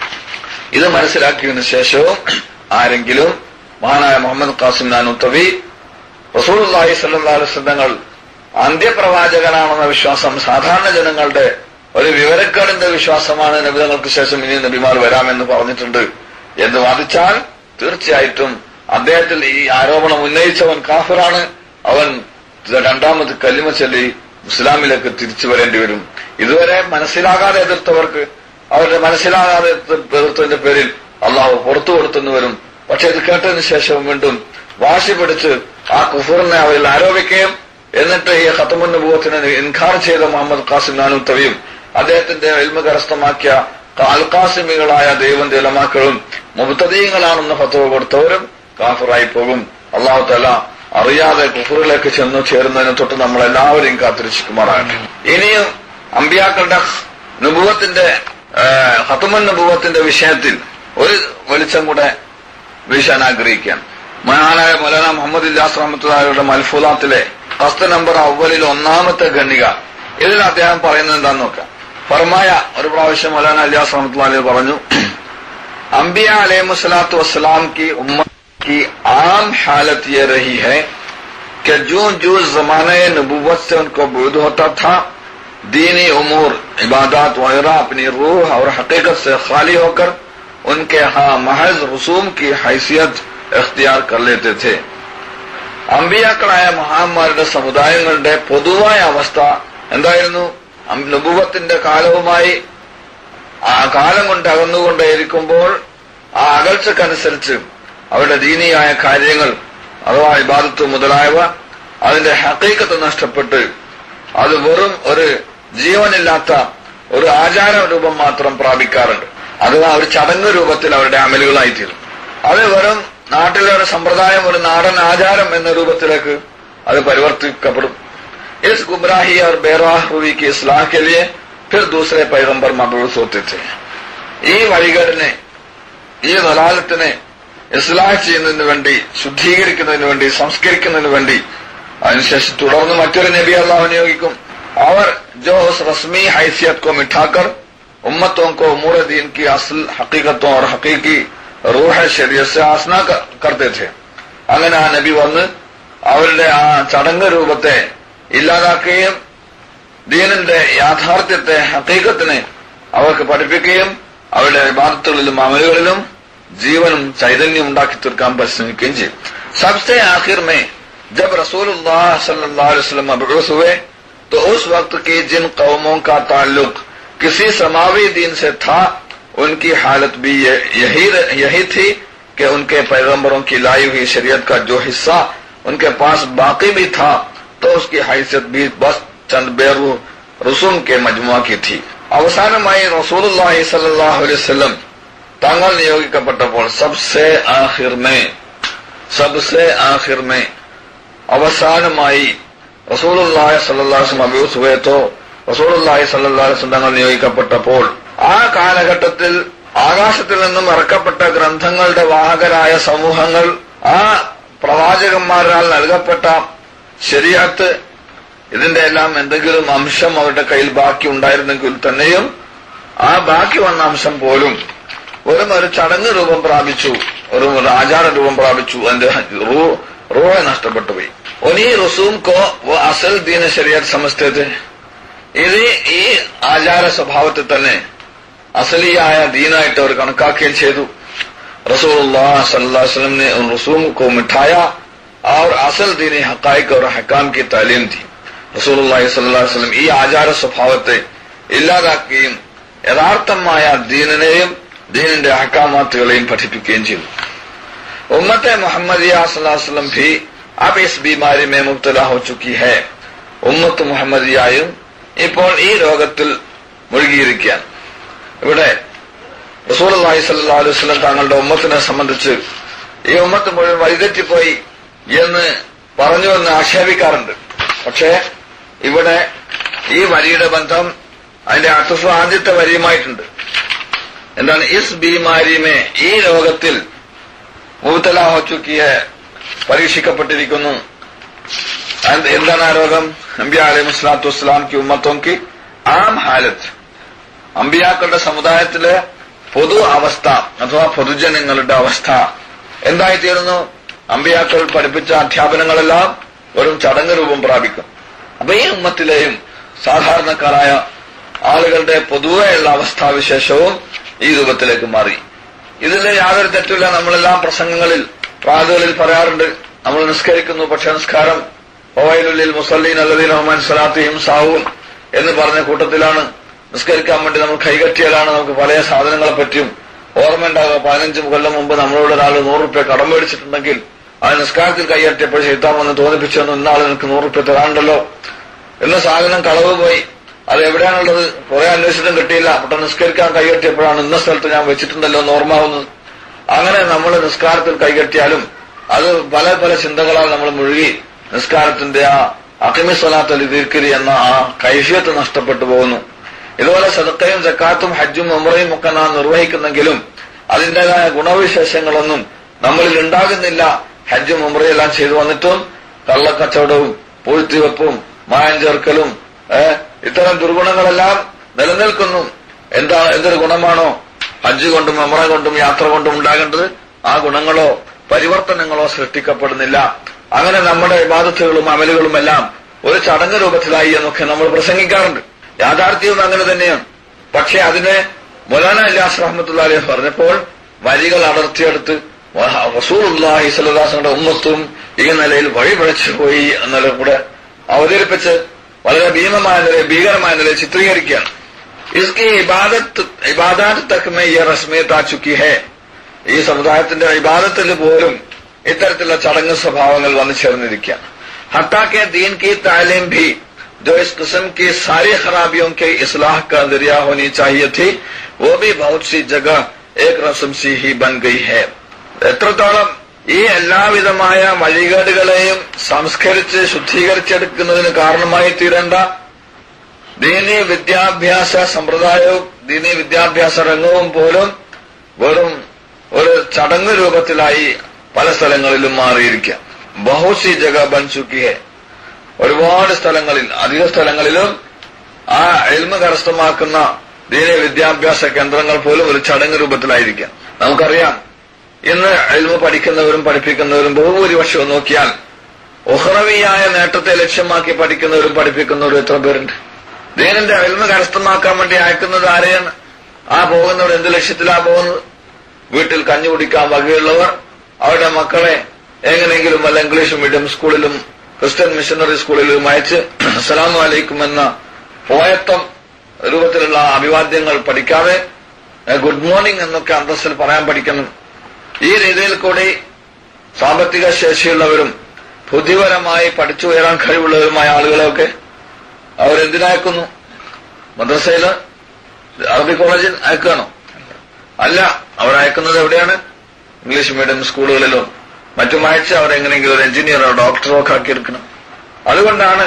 [SPEAKER 1] ഇത് മനസ്സിലാക്കിയതിനു ശേഷവും ആരെങ്കിലും മഹാനായ മുഹമ്മദ് ഖാസിം നാനൂത്തവി റസൂലുള്ളാഹി സ്വല്ലല്ലാഹു അലൈഹി വസല്ലങ്ങൾ അന്ത്യപ്രവാചകനാണെന്ന വിശ്വാസം സാധാരണ ജനങ്ങളുടെ ഒരു വിവരക്കേടിന്റെ വിശ്വാസമാണ് നബിതങ്ങൾക്ക് ശേഷം ഇനി നബിമാർ വരാമെന്ന് പറഞ്ഞിട്ടുണ്ട് എന്ന് വാദിച്ചാൽ തീർച്ചയായിട്ടും അദ്ദേഹത്തിൽ ഈ ആരോപണം ഉന്നയിച്ചവൻ കാഫിറാണ് അവൻ രണ്ടാമത് കല്ലിമ ചൊല്ലി ഇസ്ലാമിലേക്ക് തിരിച്ചു വരേണ്ടി വരും ഇതുവരെ മനസ്സിലാകാതെ എതിർത്തവർക്ക് അവരുടെ മനസ്സിലാകാതെ എതിർത്തതിന്റെ പേരിൽ അള്ളാഹു പുറത്തു കൊടുത്തെന്ന് വരും പക്ഷെ ഇത് കേട്ടതിന് ശേഷം വീണ്ടും വാശി പിടിച്ച് ആ കുഫറിനെ അവരിൽ ആരോപിക്കുകയും എന്നിട്ട് ഈ ഖത്തമുൻ നബുവത്തിനെ ഇൻഖാർ ചെയ്ത മുഹമ്മദ് ഖാസിം നാനൂത്തവിയും അദ്ദേഹത്തിന്റെ എൽമ കരസ്ഥമാക്കിയ അൽക്കാസിമികളായ ദൈവം ദിലമാക്കളും മുബത്തദീയങ്ങളാണെന്ന് ഫത്തവ കൊടുത്തവരും കാഫിറായി പോകും അള്ളാഹു തല അറിയാതെ കുഫറിലേക്ക് ചെന്നു ചേരുന്നതിന് തൊട്ട് നമ്മൾ എല്ലാവരെയും കാത്തിരിച്ചുമാറാകട്ടെ ഇനിയും അമ്പിയാക്കളുടെ നുബുവത്തിന്റെ ഹത്തുമൻ നുബുവത്തിന്റെ വിഷയത്തിൽ ഒരു വെളിച്ചം കൂടെ വീശാൻ ആഗ്രഹിക്കാം മഹാനായ മൗലാന മുഹമ്മദ് ഇല്ലാസ് റഹ്മത്തുള്ളാഹിയുടെ മൽഫൂലാത്തിലെ ഫസ്റ്റ് നമ്പർ അവലിൽ ഒന്നാമത്തെ ഖണ്ഡിക ഇതിൽ അദ്ദേഹം പറയുന്നത് എന്താന്ന് നോക്കാം ഫർമായ ഒരു പ്രാവശ്യം മൗലാന അലിയാസ് റഹ്മത്തുള്ളാഹി പറഞ്ഞു अंबिया अलैहिस्सलातु वस्सलाम की उम्मत की आम हालत ये रही है कि जो जो जमाने नबूवत से उनको बुद होता था दीनी उमूर इबादत वगैरह अपनी रूह और हकीकत से खाली होकर उनके यहाँ महज रसूम की हैसियत ഇഖ്തിയാർ कर लेते थे അമ്പിയാക്കളായ മഹാന്മാരുടെ സമുദായങ്ങളുടെ പൊതുവായ അവസ്ഥ എന്തായിരുന്നു നുബുവത്തിന്റെ കാലവുമായി ആ കാലം കൊണ്ട് അകന്നുകൊണ്ടേയിരിക്കുമ്പോൾ ആ അകൽച്ചക്കനുസരിച്ച് അവരുടെ ദീനിയായ കാര്യങ്ങൾ അഥവാ ഇബാദത്ത് മുതലായവ അതിന്റെ ഹക്കീക്കത്ത് നഷ്ടപ്പെട്ട് അത് വെറും ഒരു ജീവനില്ലാത്ത ഒരു ആചാര രൂപം മാത്രം പ്രാപിക്കാറുണ്ട് അഥവാ ഒരു ചടങ്ങ് രൂപത്തിൽ അവരുടെ അമലുകളായിത്തീരും അത് വെറും നാട്ടിലെ ഒരു സമ്പ്രദായം ഒരു നാടൻ ആചാരം എന്ന രൂപത്തിലേക്ക് അത് പരിവർത്തിക്കപ്പെടും इस गुमराही और बेराह रूवी की इसलाह के लिए फिर दूसरे पैगंबर मबूस होते थे ഈ വഴികേടിനെ ഈ ദലാലത്തിനെ ഇസ്ലാഹ് ചെയ്യുന്നതിന് വേണ്ടി ശുദ്ധീകരിക്കുന്നതിന് വേണ്ടി സംസ്കരിക്കുന്നതിന് വേണ്ടി അതിനുശേഷം തുടർന്ന് മറ്റൊരു നബി അള്ളാഹു നിയോഗിക്കും അവർ जो उस रस्मी हैसियत को मिठाकर उम्मतों को उमूर दीन की असल हकीकतों और हकीकी रूह शरीयत से आसना कर- करते थे അങ്ങനെ ആ നബി വന്ന് അവരുടെ ആ ചടങ്ങ് രൂപത്തെ ഇല്ലാതാക്കുകയും ദീനിന്റെ യാഥാർത്ഥ്യത്തെ ഹക്കീക്കത്തിനെ അവർക്ക് പഠിപ്പിക്കുകയും അവരുടെ വിവാദത്തുകളിലും അമലുകളിലും ജീവനും ചൈതന്യം ഉണ്ടാക്കി തീർക്കാൻ പരിശ്രമിക്കുകയും ചെയ്യും सबसे आखिर में जब रसूलुल्लाह सल्लल्लाहु अलैहि वसल्लम मबऊस हुए तो उस वक्त की जिन कौमों का ताल्लुक किसी समावी दीन से था उनकी हालत भी ये- यही यही थी कि उनके पैगंबरों की लाई हुई शरीयत का जो हिस्सा उनके पास बाकी भी था तो उसकी हैसियत भी बस चंद बेरू रसूम के मजमुआ की थी അവസാനമായി റസൂലുള്ളാഹി സല്ലല്ലാഹു അലൈഹി വസല്ലം തങ്ങൾ നിയോഗിക്കപ്പെട്ടപ്പോൾ സബ്സെ ആഖിർ മേ സബ്സെ ആഖിർ മേ അവസാനമായി റസൂലുള്ളാഹി സല്ലല്ലാഹു അലൈഹി വസല്ലം അബൂസ് ഹുവൈത്തോ റസൂലുള്ളാഹി സല്ലല്ലാഹു അലൈഹി വസല്ലം തങ്ങൾ നിയോഗിക്കപ്പെട്ടപ്പോൾ ആ കാലഘട്ടത്തിൽ ആകാശത്തിൽ നിന്നും ഇറക്കപ്പെട്ട ഗ്രന്ഥങ്ങളുടെ വാഹകരായ സമൂഹങ്ങൾ ആ പ്രവാചകന്മാരാൽ നൽകപ്പെട്ട ശരിയാത്ത് ഇതിന്റെ എല്ലാം എന്തെങ്കിലും അംശം അവരുടെ കയ്യിൽ ബാക്കി ഉണ്ടായിരുന്നെങ്കിൽ തന്നെയും ആ ബാക്കി വന്ന അംശം പോലും വെറും ഒരു ചടങ്ങ് രൂപം പ്രാപിച്ചു ഒരു ഒരു ആചാര രൂപം പ്രാപിച്ചു അതിന്റെ റൂ റൂഹെ നഷ്ടപ്പെട്ടു പോയി ഒനീ റസൂം കോ വ അസൽ ദീന ശരിയാത്ത് സമസ്തത് ഇത് ഈ ആചാര സ്വഭാവത്തെ തന്നെ അസലിയായ ദീനായിട്ട് അവർ കണക്കാക്കുകയും ചെയ്തു रसूलुल्लाह सल्लल्लाहु अलैहि वसल्लम ने उन रसूम को मिठाया और असल दीन हकाइक और हकाम की तालीम थी റസൂലുള്ളാഹി സ്വല്ലല്ലാഹു അലൈഹി വസല്ലം ഈ ആചാര സ്വഭാവത്തെ ഇല്ലാതാക്കുകയും യഥാർത്ഥമായ ദീനിനെയും ദീനിന്റെ അഹക്കാമാത്തുകളെയും പഠിപ്പിക്കുകയും ചെയ്തു ഉമ്മത്തെ മുഹമ്മദിയ സല്ലല്ലാഹു അലൈഹി വസല്ലം भी अब इस बीमारी में मुब्तला हो चुकी है ഉമ്മത്ത് മുഹമ്മദിയായും ഇപ്പോൾ ഈ രോഗത്തിൽ മുഴുകിയിരിക്കുകയാണ് ഇവിടെ റസൂലി സല്ലാ അലൈഹി വസ്ലം തങ്ങളുടെ ഉമ്മത്തിനെ സംബന്ധിച്ച് ഈ ഉമ്മത്ത് മുഴുവൻ വഴിതെറ്റിപ്പോയി എന്ന് പറഞ്ഞു എന്ന് ആക്ഷേപിക്കാറുണ്ട് പക്ഷേ ഇവിടെ ഈ വരിയുടെ ബന്ധം അതിന്റെ അർത്ഥം ആദ്യത്തെ വരിയുമായിട്ടുണ്ട് എന്താണ് ഇസ് ബീമാരിമേ ഈ രോഗത്തിൽ മുബത്തല ഹോച്ചുക്കിയ പരീക്ഷിക്കപ്പെട്ടിരിക്കുന്നു അത് എന്താണ് ആ രോഗം നബി അലൈഹി മുസ്ലാത്തു വസ്സലാം കി ഉമ്മത്തോങ്കി ആം ഹാലത്ത് അമ്പിയാക്കളുടെ സമുദായത്തിലെ പൊതു അവസ്ഥ അഥവാ പൊതുജനങ്ങളുടെ അവസ്ഥ എന്തായിത്തീരുന്നു അമ്പിയാക്കൾ പഠിപ്പിച്ച അധ്യാപനങ്ങളെല്ലാം വെറും ചടങ്ങ് രൂപം പ്രാപിക്കും അപ്പൊ ഈ ഉമ്മത്തിലെയും സാധാരണക്കാരായ ആളുകളുടെ പൊതുവെയുള്ള അവസ്ഥാവിശേഷവും ഈ രൂപത്തിലേക്ക് മാറി ഇതിൽ യാതൊരു തെറ്റില്ല നമ്മളെല്ലാം പ്രസംഗങ്ങളിൽ പ്രാതുകളിൽ പറയാറുണ്ട് നമ്മൾ നിസ്കരിക്കുന്നു പക്ഷെ നിസ്കാരം ഒവൈലുള്ളിൽ മുസല്ലീൻ അല്ലദീൻ റഹ്മാൻ സലാത്തിയും സാവും എന്ന് പറഞ്ഞ കൂട്ടത്തിലാണ് നിസ്കരിക്കാൻ വേണ്ടി നമ്മൾ കൈകറ്റിയാലാണ് നമുക്ക് പല സാധനങ്ങളെ പറ്റിയും ഓർമ്മ ഉണ്ടാകുക പതിനഞ്ച് കൊല്ലം മുമ്പ് നമ്മളോട് ഒരാൾ നൂറ് റുപ്യ കടം മേടിച്ചിട്ടുണ്ടെങ്കിൽ ആ നിസ്കാരത്തിൽ കൈകറ്റിയപ്പോൾ ചെയ്താമെന്ന് തോന്നിപ്പിച്ചെന്ന് ഇന്നാൾ നിനക്ക് നൂറ് റുപ്യ തരാണ്ടല്ലോ എന്ന സാധനം കളവ് പോയി അത് എവിടെയാണുള്ളത് കുറെ അന്വേഷിച്ചിട്ടും കിട്ടിയില്ല പെട്ടെന്ന് നിസ്കരിക്കാൻ കൈകെട്ടിയപ്പോഴാണ് ഇന്ന സ്ഥലത്ത് ഞാൻ വെച്ചിട്ടുണ്ടല്ലോ എന്ന് ഓർമ്മാവുന്നത് അങ്ങനെ നമ്മൾ നിസ്കാരത്തിൽ കൈകെട്ടിയാലും അത് പല പല ചിന്തകളാൽ നമ്മൾ മുഴുകി നിസ്കാരത്തിന്റെ ആ അക്കിമി സ്വലാത്തൽ ദീർക്കരി എന്ന ആ കൈഫിയത്ത് നഷ്ടപ്പെട്ടു പോകുന്നു ഇതുപോലെ സദക്കയും ജക്കാത്തും ഹജ്ജും ഉമ്രയും ഒക്കെ നാം നിർവഹിക്കുന്നെങ്കിലും അതിന്റേതായ ഗുണവിശേഷങ്ങളൊന്നും നമ്മളിൽ ഉണ്ടാകുന്നില്ല ഹജ്ജും ഉമ്രയെല്ലാം ചെയ്തു വന്നിട്ടും കള്ളക്കച്ചവടവും പൂഴ്ത്തിവെപ്പും മായം ചേർക്കലും ഏഹ് ഇത്തരം ദുർഗുണങ്ങളെല്ലാം നിലനിൽക്കുന്നു എന്താ എന്തൊരു ഗുണമാണോ ഹജ്ജ് കൊണ്ടും ഉമ്ര കൊണ്ടും യാത്ര കൊണ്ടും ഉണ്ടാകേണ്ടത് ആ ഗുണങ്ങളോ പരിവർത്തനങ്ങളോ സൃഷ്ടിക്കപ്പെടുന്നില്ല അങ്ങനെ നമ്മുടെ ഇബാദത്തുകളും അമലുകളും എല്ലാം ഒരു ചടങ്ങ് രൂപത്തിലായി എന്നൊക്കെ നമ്മൾ പ്രസംഗിക്കാറുണ്ട് യാഥാർത്ഥ്യവും അങ്ങനെ തന്നെയാണ് പക്ഷെ അതിനെ മൊലാന ഇല്ലാസ് റഹ്മത്തുള്ള അലൈഹി പറഞ്ഞപ്പോൾ വരികൾ അടർത്തിയെടുത്ത് റസൂലുള്ളാഹി സ്വല്ലല്ലാഹുവിന്റെ ഉമ്മത്തും ഈ നിലയിൽ വഴിപിഴച്ചു പോയി എന്നുള്ള കൂടെ അവതരിപ്പിച്ച് വളരെ ഭീമമായ നിലയിൽ ഭീകരമായ നിലയിൽ ചിത്രീകരിക്കുകയാണ് इसकी इबादत इबादत तक में यह रस्मियत आ चुकी है ഈ സമുദായത്തിന്റെ ഇബാദത്തിൽ പോലും ഇത്തരത്തിലുള്ള ചടങ്ങ് സ്വഭാവങ്ങൾ വന്നു ചേർന്നിരിക്കുകയാണ് ഹത്താക്കെ ദീൻ की तालीम भी जो इस किस्म की सारी खराबियों के इसलाह का जरिया होनी चाहिए थी वो भी बहुत सी जगह एक रस्म सी ही बन गई है എത്രത്തോളം ഈ എല്ലാവിധമായ വഴികേടുകളെയും സംസ്കരിച്ച് ശുദ്ധീകരിച്ചെടുക്കുന്നതിന് കാരണമായി തീരേണ്ട ദീനീ വിദ്യാഭ്യാസ സമ്പ്രദായവും ദീനീ വിദ്യാഭ്യാസ രംഗവും പോലും വെറും ഒരു ചടങ്ങ് രൂപത്തിലായി പല സ്ഥലങ്ങളിലും മാറിയിരിക്കാം ബഹുസി ജഗ ബൻ ചുക്കിയെ ഒരുപാട് സ്ഥലങ്ങളിൽ അധിക സ്ഥലങ്ങളിലും ആ എൽമ കരസ്ഥമാക്കുന്ന ദീന വിദ്യാഭ്യാസ കേന്ദ്രങ്ങൾ പോലും ഒരു ചടങ്ങ് രൂപത്തിലായിരിക്കാം നമുക്കറിയാം ഇന്ന് എൽമ പഠിക്കുന്നവരും പഠിപ്പിക്കുന്നവരും ബഹുഭൂരിപക്ഷവും നോക്കിയാൽ ഉഹ്റവിയായ നേട്ടത്തെ ലക്ഷ്യമാക്കി പഠിക്കുന്നവരും പഠിപ്പിക്കുന്നവരും എത്ര പേരുണ്ട് ദീനന്റെ എൽമ കരസ്ഥമാക്കാൻ വേണ്ടി അയക്കുന്നത് ആരെയാണ് ആ പോകുന്നവർ എന്ത് ലക്ഷ്യത്തിലാ പോകുന്നത് വീട്ടിൽ കഞ്ഞി കുടിക്കാൻ വകയുള്ളവർ അവരുടെ മക്കളെ എങ്ങനെയെങ്കിലും വല്ല ഇംഗ്ലീഷ് മീഡിയം സ്കൂളിലും ക്രിസ്ത്യൻ മിഷണറി സ്കൂളിലും അയച്ച് അസ്സലാമു അലൈക്കും എന്ന പോയത്വം രൂപത്തിലുള്ള അഭിവാദ്യങ്ങൾ പഠിക്കാതെ ഗുഡ് മോർണിംഗ് എന്നൊക്കെ അന്തസ്സിൽ പറയാൻ പഠിക്കണം ഈ രീതിയിൽ കൂടി സാമ്പത്തിക ശേഷിയുള്ളവരും ബുദ്ധിപരമായി പഠിച്ചുയരാൻ കഴിവുള്ളവരുമായ ആളുകളെയൊക്കെ അവരെന്തിനയക്കുന്നു മദ്രസയില് അറബി കോളേജിൽ അയക്കുകയാണോ അല്ല അവർ അയക്കുന്നത് എവിടെയാണ് ഇംഗ്ലീഷ് മീഡിയം സ്കൂളുകളിലോ മറ്റും അയച്ച് അവർ എങ്ങനെയെങ്കിലും ഒരു എഞ്ചിനീയറോ ഡോക്ടറോ ഒക്കെ ആക്കിയെടുക്കണം അതുകൊണ്ടാണ്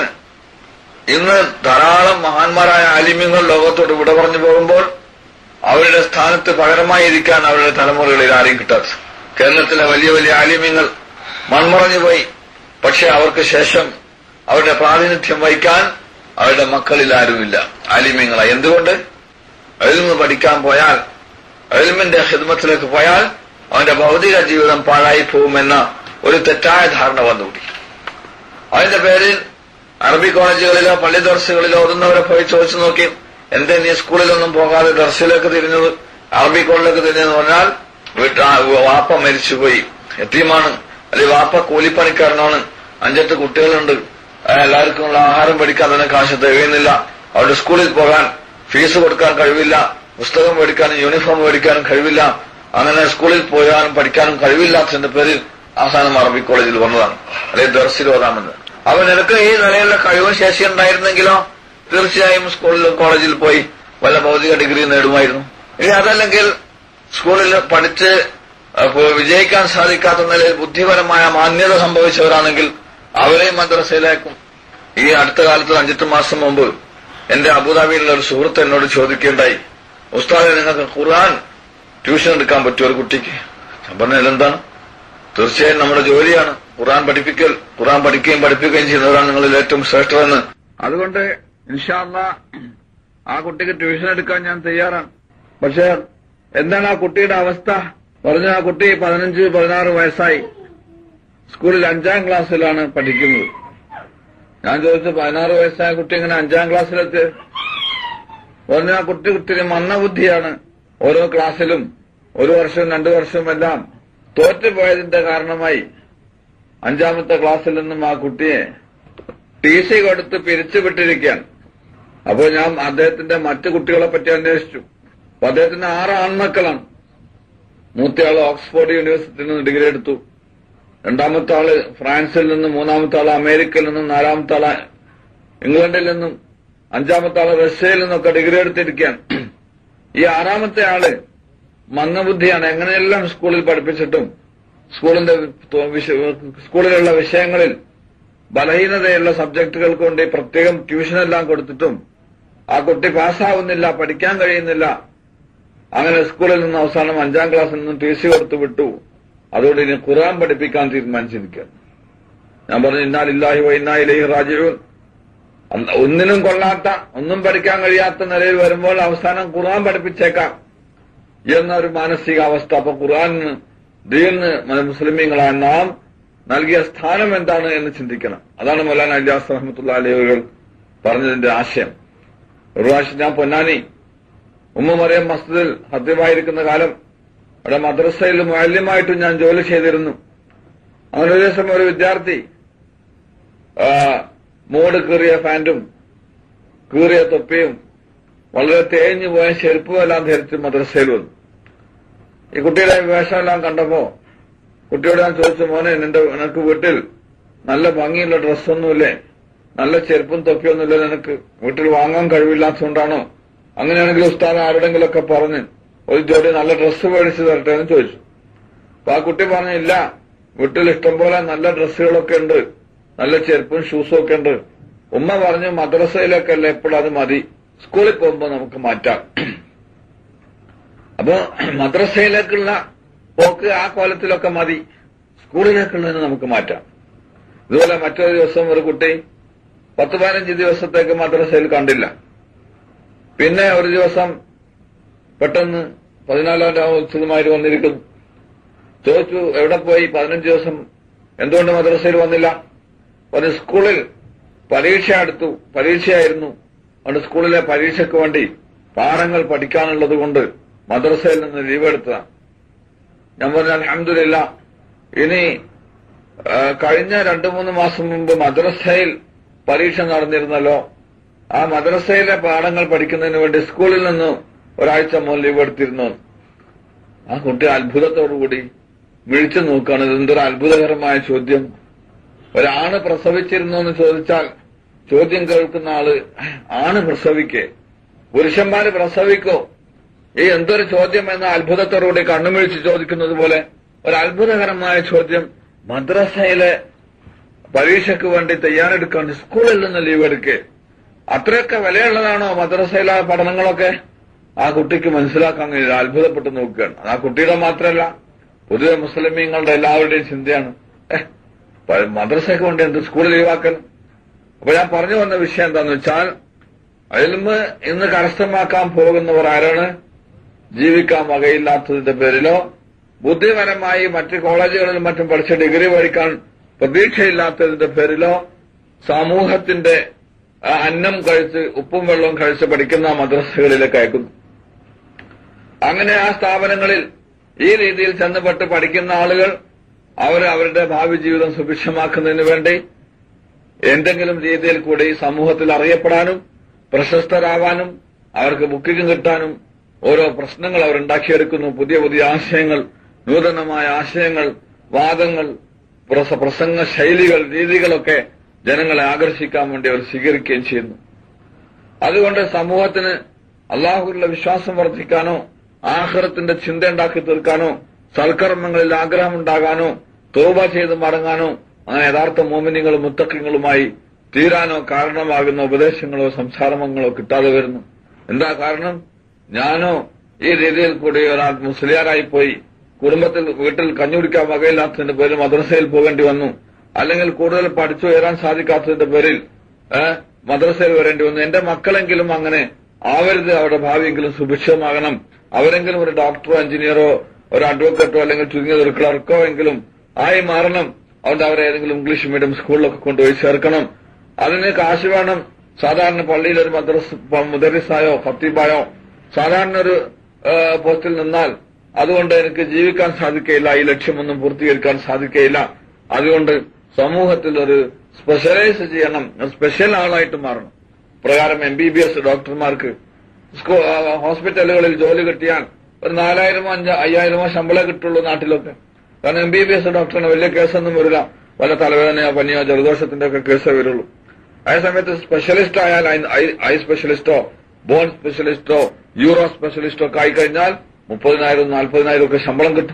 [SPEAKER 1] ഇന്ന് ധാരാളം മഹാന്മാരായ ആലിമ്യങ്ങൾ ലോകത്തോട് വിട പറഞ്ഞു പോകുമ്പോൾ അവരുടെ സ്ഥാനത്ത് പകരമായി ഇരിക്കാൻ അവരുടെ തലമുറകളിൽ ആരെയും കിട്ടാത്തത് കേരളത്തിലെ വലിയ വലിയ ആലിമ്യങ്ങൾ മൺമറഞ്ഞു പോയി പക്ഷെ അവർക്ക് ശേഷം അവരുടെ പ്രാതിനിധ്യം വഹിക്കാൻ അവരുടെ മക്കളിൽ ആരുമില്ല ആലിമ്യങ്ങളായി എന്തുകൊണ്ട് എൽമ് പഠിക്കാൻ പോയാൽ എൽമിന്റെ ഹിദ്മത്തിലേക്ക് പോയാൽ അവന്റെ ഭൗതിക ജീവിതം പാഴായി പോകുമെന്ന ഒരു തെറ്റായ ധാരണ വന്നുകൂടി അതിന്റെ പേരിൽ അറബി കോളേജുകളിലോ പള്ളി ദർസുകളിലോ ഓതുന്നവരെ പോയി ചോദിച്ചു നോക്കി എന്തേ നീ സ്കൂളിലൊന്നും പോകാതെ ദർസിലേക്ക് തിരിഞ്ഞത് അറബി കോളേജിലേക്ക് തിരിഞ്ഞെന്ന് പറഞ്ഞാൽ വീട്ട വാപ്പ മരിച്ചുപോയി എത്തിയുമാണ് അല്ലെങ്കിൽ വാപ്പ കൂലിപ്പണിക്കാരനാണ് അഞ്ചെട്ട് കുട്ടികളുണ്ട് എല്ലാവർക്കും ഉള്ള ആഹാരം പഠിക്കാൻ തന്നെ കാശ് തികയുന്നില്ല അവരുടെ സ്കൂളിൽ പോകാൻ ഫീസ് കൊടുക്കാൻ കഴിവില്ല പുസ്തകം മേടിക്കാനും യൂണിഫോം മേടിക്കാനും കഴിവില്ല അങ്ങനെ സ്കൂളിൽ പോയാനും പഠിക്കാനും കഴിവില്ലാത്തതിന്റെ പേരിൽ അവസാനം അറബി കോളേജിൽ വന്നതാണ് അല്ലെങ്കിൽ ദർസിൽ ഓതാമെന്ന് അപ്പൊ നിനക്ക് ഈ നിലയിലുള്ള കഴിവും ശേഷി ഉണ്ടായിരുന്നെങ്കിലോ തീർച്ചയായും സ്കൂളിൽ കോളേജിൽ പോയി വല്ല ഭൗതിക ഡിഗ്രി നേടുമായിരുന്നു ഇനി അതല്ലെങ്കിൽ സ്കൂളിൽ പഠിച്ച് വിജയിക്കാൻ സാധിക്കാത്ത നിലയിൽ ബുദ്ധിപരമായ മാന്യത സംഭവിച്ചവരാണെങ്കിൽ അവരെയും മദ്രസയിലേക്കും ഈ അടുത്ത കാലത്ത് അഞ്ചെട്ട് മാസം മുമ്പ് എന്റെ അബുദാബിയിലുള്ള ഒരു സുഹൃത്ത് എന്നോട് ചോദിക്കുകയുണ്ടായി ഉസ്താദെ നിങ്ങൾക്ക് ഖുർആൻ ട്യൂഷൻ എടുക്കാൻ പറ്റുമോ ഒരു കുട്ടിക്ക് ഞാൻ പറഞ്ഞാൽ എന്താണ് തീർച്ചയായും നമ്മുടെ ജോലിയാണ് ഖുർആൻ പഠിപ്പിക്കൽ ഖുർആൻ പഠിക്കുകയും പഠിപ്പിക്കുകയും ചെയ്യുന്നവരാണ് നിങ്ങളിൽ ഏറ്റവും ശ്രേഷ്ഠരെന്ന് അതുകൊണ്ട് ഇൻഷാല്ല ആ കുട്ടിക്ക് ട്യൂഷൻ എടുക്കാൻ ഞാൻ തയ്യാറാണ് പക്ഷെ എന്താണ് ആ കുട്ടിയുടെ അവസ്ഥ പറഞ്ഞ ആ കുട്ടി പതിനഞ്ച് പതിനാറ് വയസ്സായി സ്കൂളിൽ അഞ്ചാം ക്ലാസ്സിലാണ് പഠിക്കുന്നത് ഞാൻ ചോദിച്ചു പതിനാറ് വയസ്സായ കുട്ടി ഇങ്ങനെ അഞ്ചാം ക്ലാസ്സിലെത്തി പറഞ്ഞ ആ കുട്ടി കുട്ടിക്ക് മന്ദബുദ്ധിയാണ് ഓരോ ക്ലാസ്സിലും ഒരു വർഷവും രണ്ടു വർഷവും എല്ലാം തോറ്റുപോയതിന്റെ കാരണമായി അഞ്ചാമത്തെ ക്ലാസ്സിൽ നിന്നും ആ കുട്ടിയെ ടി സി കൊടുത്ത് പിരിച്ചുവിട്ടിരിക്കാൻ അപ്പോൾ ഞാൻ അദ്ദേഹത്തിന്റെ മറ്റു കുട്ടികളെ പറ്റി അന്വേഷിച്ചു അപ്പൊ അദ്ദേഹത്തിന് ആറ് ആൺമക്കളാണ് മൂത്തയാള് ഓക്സ്ഫോർഡ് യൂണിവേഴ്സിറ്റിയിൽ നിന്ന് ഡിഗ്രി എടുത്തു രണ്ടാമത്തെ ആള് ഫ്രാൻസിൽ നിന്നും മൂന്നാമത്തെ ആള് അമേരിക്കയിൽ നിന്നും നാലാമത്തെ ആള് ഇംഗ്ലണ്ടിൽ നിന്നും അഞ്ചാമത്തെ ആള് റഷ്യയിൽ നിന്നൊക്കെ ഡിഗ്രി എടുത്തിരിക്കുകയാണ് ഈ ആറാമത്തെ ആള് മന്ദബുദ്ധിയാണ് എങ്ങനെയെല്ലാം സ്കൂളിൽ പഠിപ്പിച്ചിട്ടും സ്കൂളിന്റെ സ്കൂളിലുള്ള വിഷയങ്ങളിൽ ബലഹീനതയുള്ള സബ്ജക്റ്റുകൾക്ക് വേണ്ടി പ്രത്യേകം ട്യൂഷനെല്ലാം കൊടുത്തിട്ടും ആ കുട്ടി പാസ്സാവുന്നില്ല പഠിക്കാൻ കഴിയുന്നില്ല അങ്ങനെ സ്കൂളിൽ നിന്ന് അവസാനം അഞ്ചാം ക്ലാസ്സിൽ നിന്നും ടി സി കൊടുത്തു വിട്ടു അതുകൊണ്ട് ഇനി ഖുർആൻ പഠിപ്പിക്കാൻ തീരുമാനിച്ചിരിക്കുകയാണ് ഞാൻ പറഞ്ഞു ഇന്നാലില്ലാഹി വൈന്നായിലേഹി റാജിഊൻ ഒന്നിനും കൊള്ളാത്ത ഒന്നും പഠിക്കാൻ കഴിയാത്ത നിലയിൽ വരുമ്പോൾ അവസാനം ഖുർആൻ പഠിപ്പിച്ചേക്കാം എന്നൊരു മാനസികാവസ്ഥ അപ്പൊ ഖുർആന് ദീന് മുസ്ലിമീങ്ങളായ നാം നൽകിയ സ്ഥാനം എന്താണ് എന്ന് ചിന്തിക്കണം അതാണ് മൗലാന അലിയാസ് റഹമത്തുള്ള അലികൾ പറഞ്ഞതിന്റെ ആശയം ഒരു പ്രാവശ്യം ഞാൻ പൊന്നാനി ഉമ്മമറിയം മസ്ജിദിൽ ഹദ്യമായിരിക്കുന്ന കാലം അവിടെ മദ്രസയിൽ മാല്യമായിട്ടും ഞാൻ ജോലി ചെയ്തിരുന്നു അങ്ങനെ ഒരു ദിവസം ഒരു വിദ്യാർത്ഥി മൂട് കീറിയ പാന്റും കീറിയ തൊപ്പിയും വളരെ തേഞ്ഞു പോയ ചെരുപ്പും എല്ലാം ധരിച്ച് മദ്രസയിൽ വന്നു ഈ കുട്ടിയുടെ വേഷമെല്ലാം കണ്ടപ്പോ കുട്ടിയോട് ഞാൻ ചോദിച്ചു മോനെ നിന്റെ നിനക്ക് വീട്ടിൽ നല്ല ഭംഗിയുള്ള ഡ്രസ്സൊന്നുമില്ലേ നല്ല ചെരുപ്പും തൊപ്പിയൊന്നുമില്ല നിനക്ക് വീട്ടിൽ വാങ്ങാൻ കഴിവില്ലാത്തതുകൊണ്ടാണോ അങ്ങനെയാണെങ്കിൽ ഉസ്താദ് ആരുടെങ്കിലൊക്കെ പറഞ്ഞ് ഒരു ജോഡി നല്ല ഡ്രസ്സ് മേടിച്ചു തരട്ടെ എന്ന് ചോദിച്ചു അപ്പൊ ആ കുട്ടി പറഞ്ഞില്ല വീട്ടിൽ ഇഷ്ടംപോലെ നല്ല ഡ്രസ്സുകളൊക്കെ ഉണ്ട് നല്ല ചെരുപ്പും ഷൂസും ഒക്കെ ഉണ്ട് ഉമ്മ പറഞ്ഞു മദ്രസയിലേക്കല്ല എപ്പോഴും അത് മതി സ്കൂളിൽ പോകുമ്പോൾ നമുക്ക് മാറ്റാം അപ്പോ മദ്രസയിലേക്കുള്ള പോക്ക് ആ കോലത്തിലൊക്കെ മതി സ്കൂളിലേക്കുള്ളതിന് നമുക്ക് മാറ്റാം ഇതുപോലെ മറ്റൊരു ദിവസം ഒരു കുട്ടി പത്ത് പതിനഞ്ച് ദിവസത്തേക്ക് മദ്രസയിൽ കണ്ടില്ല പിന്നെ ഒരു ദിവസം പെട്ടെന്ന് പതിനാലാം രാവ് ഉത്സവമാര് വന്നിരിക്കുന്നു ചോദിച്ചു എവിടെ പോയി പതിനഞ്ച് ദിവസം എന്തുകൊണ്ട് മദ്രസയിൽ വന്നില്ല ഒരു സ്കൂളിൽ പരീക്ഷ അടുത്തു പരീക്ഷയായിരുന്നു അതുകൊണ്ട് സ്കൂളിലെ പരീക്ഷയ്ക്ക് വേണ്ടി പാഠങ്ങൾ പഠിക്കാനുള്ളത് കൊണ്ട് മദ്രസയിൽ നിന്ന് ലീവ് എടുത്തതാണ് ഞാൻ പറഞ്ഞ അലഹമില്ല ഇനി ആ, കഴിഞ്ഞ രണ്ടു മൂന്ന് മാസം മുമ്പ് മദ്രസയിൽ പരീക്ഷ നടന്നിരുന്നല്ലോ ആ മദ്രസയിലെ പാഠങ്ങൾ പഠിക്കുന്നതിന് വേണ്ടി സ്കൂളിൽ നിന്ന് ഒരാഴ്ച മുതൽ ലീവ് എടുത്തിരുന്നു ആ കുട്ടി അത്ഭുതത്തോടുകൂടി വിളിച്ചു നോക്കുകയാണ് ഇതെന്തൊരു അത്ഭുതകരമായ ചോദ്യം ഒരാണ് പ്രസവിച്ചിരുന്നു എന്ന് ചോദിച്ചാൽ ചോദ്യം കേൾക്കുന്ന ആള് ആണ് പ്രസവിക്കേ പുരുഷന്മാര് പ്രസവിക്കോ ഈ എന്തൊരു ചോദ്യം എന്ന അത്ഭുതത്തോടുകൂടി കണ്ണുമിഴിച്ച് ചോദിക്കുന്നത് പോലെ ഒരു അത്ഭുതകരമായ ചോദ്യം മദ്രസയിലെ പരീക്ഷയ്ക്ക് വേണ്ടി തയ്യാറെടുക്കാൻ സ്കൂളിൽ നിന്ന് ലീവ് എടുക്കേ അത്രയൊക്കെ വിലയുള്ളതാണോ മദ്രസയിലെ പഠനങ്ങളൊക്കെ ആ കുട്ടിക്ക് മനസ്സിലാക്കാൻ കഴിയില്ല അത്ഭുതപ്പെട്ട് നോക്കുകയാണ് അത് ആ കുട്ടിയുടെ മാത്രമല്ല പൊതുവെ മുസ്ലിമീങ്ങളുടെ എല്ലാവരുടെയും ചിന്തയാണ് ഏഹ് മദ്രസയ്ക്ക് വേണ്ടി എന്ത് സ്കൂളിൽ ലീവാക്കൽ അപ്പൊ ഞാൻ പറഞ്ഞു വന്ന വിഷയം എന്താന്ന് വെച്ചാൽ അയൽമ് ഇന്ന് കരസ്ഥമാക്കാൻ പോകുന്നവർ ആരാണ് ജീവിക്കാൻ വകയില്ലാത്തതിന്റെ പേരിലോ ബുദ്ധിപരമായി മറ്റ് കോളേജുകളിലും മറ്റും പഠിച്ച ഡിഗ്രി പഠിക്കാൻ പ്രതീക്ഷയില്ലാത്തതിന്റെ പേരിലോ സമൂഹത്തിന്റെ ആ, അന്നം കഴിച്ച് ഉപ്പും വെള്ളവും കഴിച്ച് പഠിക്കുന്ന മദ്രസകളിലേക്ക് അയക്കുന്നു അങ്ങനെ ആ സ്ഥാപനങ്ങളിൽ ഈ രീതിയിൽ ചെന്നുപെട്ട് പഠിക്കുന്ന ആളുകൾ അവർ അവരുടെ ഭാവി ജീവിതം സുഭിക്ഷമാക്കുന്നതിന് വേണ്ടി എന്തെങ്കിലും രീതിയിൽ കൂടി സമൂഹത്തിൽ അറിയപ്പെടാനും പ്രശസ്തരാവാനും അവർക്ക് ബുക്കിംഗ് കിട്ടാനും ഓരോ പ്രശ്നങ്ങൾ അവർ ഉണ്ടാക്കിയെടുക്കുന്നു പുതിയ പുതിയ ആശയങ്ങൾ നൂതനമായ ആശയങ്ങൾ വാദങ്ങൾ പ്രസ- പ്രസംഗ ശൈലികൾ രീതികളൊക്കെ ജനങ്ങളെ ആകർഷിക്കാൻ വേണ്ടി അവർ സ്വീകരിക്കുകയും ചെയ്യുന്നു അതുകൊണ്ട് സമൂഹത്തിന് അള്ളാഹുവിലുള്ള വിശ്വാസം വർദ്ധിക്കാനോ ആഹ്റത്തിന്റെ ചിന്ത ഉണ്ടാക്കി തീർക്കാനോ സൽക്കർമ്മങ്ങളിൽ ആഗ്രഹമുണ്ടാകാനോ തോപ ചെയ്ത് മടങ്ങാനോ അങ്ങനെ യഥാർത്ഥ മോമിനികളും മുത്തക്കിങ്ങളുമായി തീരാനോ കാരണമാകുന്ന ഉപദേശങ്ങളോ സംസാരങ്ങളോ കിട്ടാതെ വരുന്നു എന്താ കാരണം ഞാനോ ഈ രീതിയിൽ കൂടി ഒരാൾ മുസ്ലിയാരായി പോയി കുടുംബത്തിൽ വീട്ടിൽ കഞ്ഞുടിക്കാൻ വകയില്ലാത്തതിന്റെ പേരിൽ മദ്രസയിൽ പോകേണ്ടി വന്നു അല്ലെങ്കിൽ കൂടുതൽ പഠിച്ചു ഉയരാൻ സാധിക്കാത്തതിന്റെ പേരിൽ ഏ, മദ്രസയിൽ വരേണ്ടി വന്നു എന്റെ മക്കളെങ്കിലും അങ്ങനെ ആവരുത് അവരുടെ ഭാവിയെങ്കിലും സുഭിക്ഷമാകണം അവരെങ്കിലും ഒരു ഡോക്ടറോ എഞ്ചിനീയറോ ഒരു അഡ്വക്കേറ്റോ അല്ലെങ്കിൽ ചുരുങ്ങിയത് ഒരു ക്ലർക്കോ എങ്കിലും ആയി മാറണം അതുകൊണ്ട് അവരെ ഏതെങ്കിലും ഇംഗ്ലീഷ് മീഡിയം സ്കൂളിലൊക്കെ കൊണ്ടുപോയി ചേർക്കണം അതിന് കാശ് വേണം സാധാരണ പള്ളിയിൽ ഒരു മദ്രസ് മുദരിസായോ ഖത്തീബായോ സാധാരണ ഒരു ഏ, പോസ്റ്റിൽ നിന്നാൽ അതുകൊണ്ട് എനിക്ക് ജീവിക്കാൻ സാധിക്കയില്ല ഈ ലക്ഷ്യമൊന്നും പൂർത്തീകരിക്കാൻ സാധിക്കയില്ല അതുകൊണ്ട് സമൂഹത്തിൽ ഒരു സ്പെഷ്യലൈസ് ചെയ്യണം സ്പെഷ്യൽ ആളായിട്ട് മാറണം പ്രകാരം എം ബി ബി എസ് ഡോക്ടർമാർക്ക് സ്കൂ- ആ, ഹോസ്പിറ്റലുകളിൽ ജോലി കിട്ടിയാൽ ഒരു നാലായിരമോ അഞ്ച് അയ്യായിരമോ ശമ്പളം കിട്ടുള്ളൂ നാട്ടിലൊക്കെ കാരണം എം ബി ബി എസ് ഡോക്ടറിന് വലിയ കേസൊന്നും വരില്ല വല്ല തലവേദനയോ പനിയോ ജലദോഷത്തിന്റെ ഒക്കെ കേസേ വരുള്ളൂ അതേ സമയത്ത് സ്പെഷ്യലിസ്റ്റ് ആയാൽ ഐ- ഐ- ഐ സ്പെഷ്യലിസ്റ്റോ ബോൺ സ്പെഷ്യലിസ്റ്റോ യൂറോ സ്പെഷ്യലിസ്റ്റോ ഒക്കെ ആയിക്കഴിഞ്ഞാൽ മുപ്പതിനായിരം നാൽപ്പതിനായിരം ഒക്കെ ശമ്പളം കിട്ടും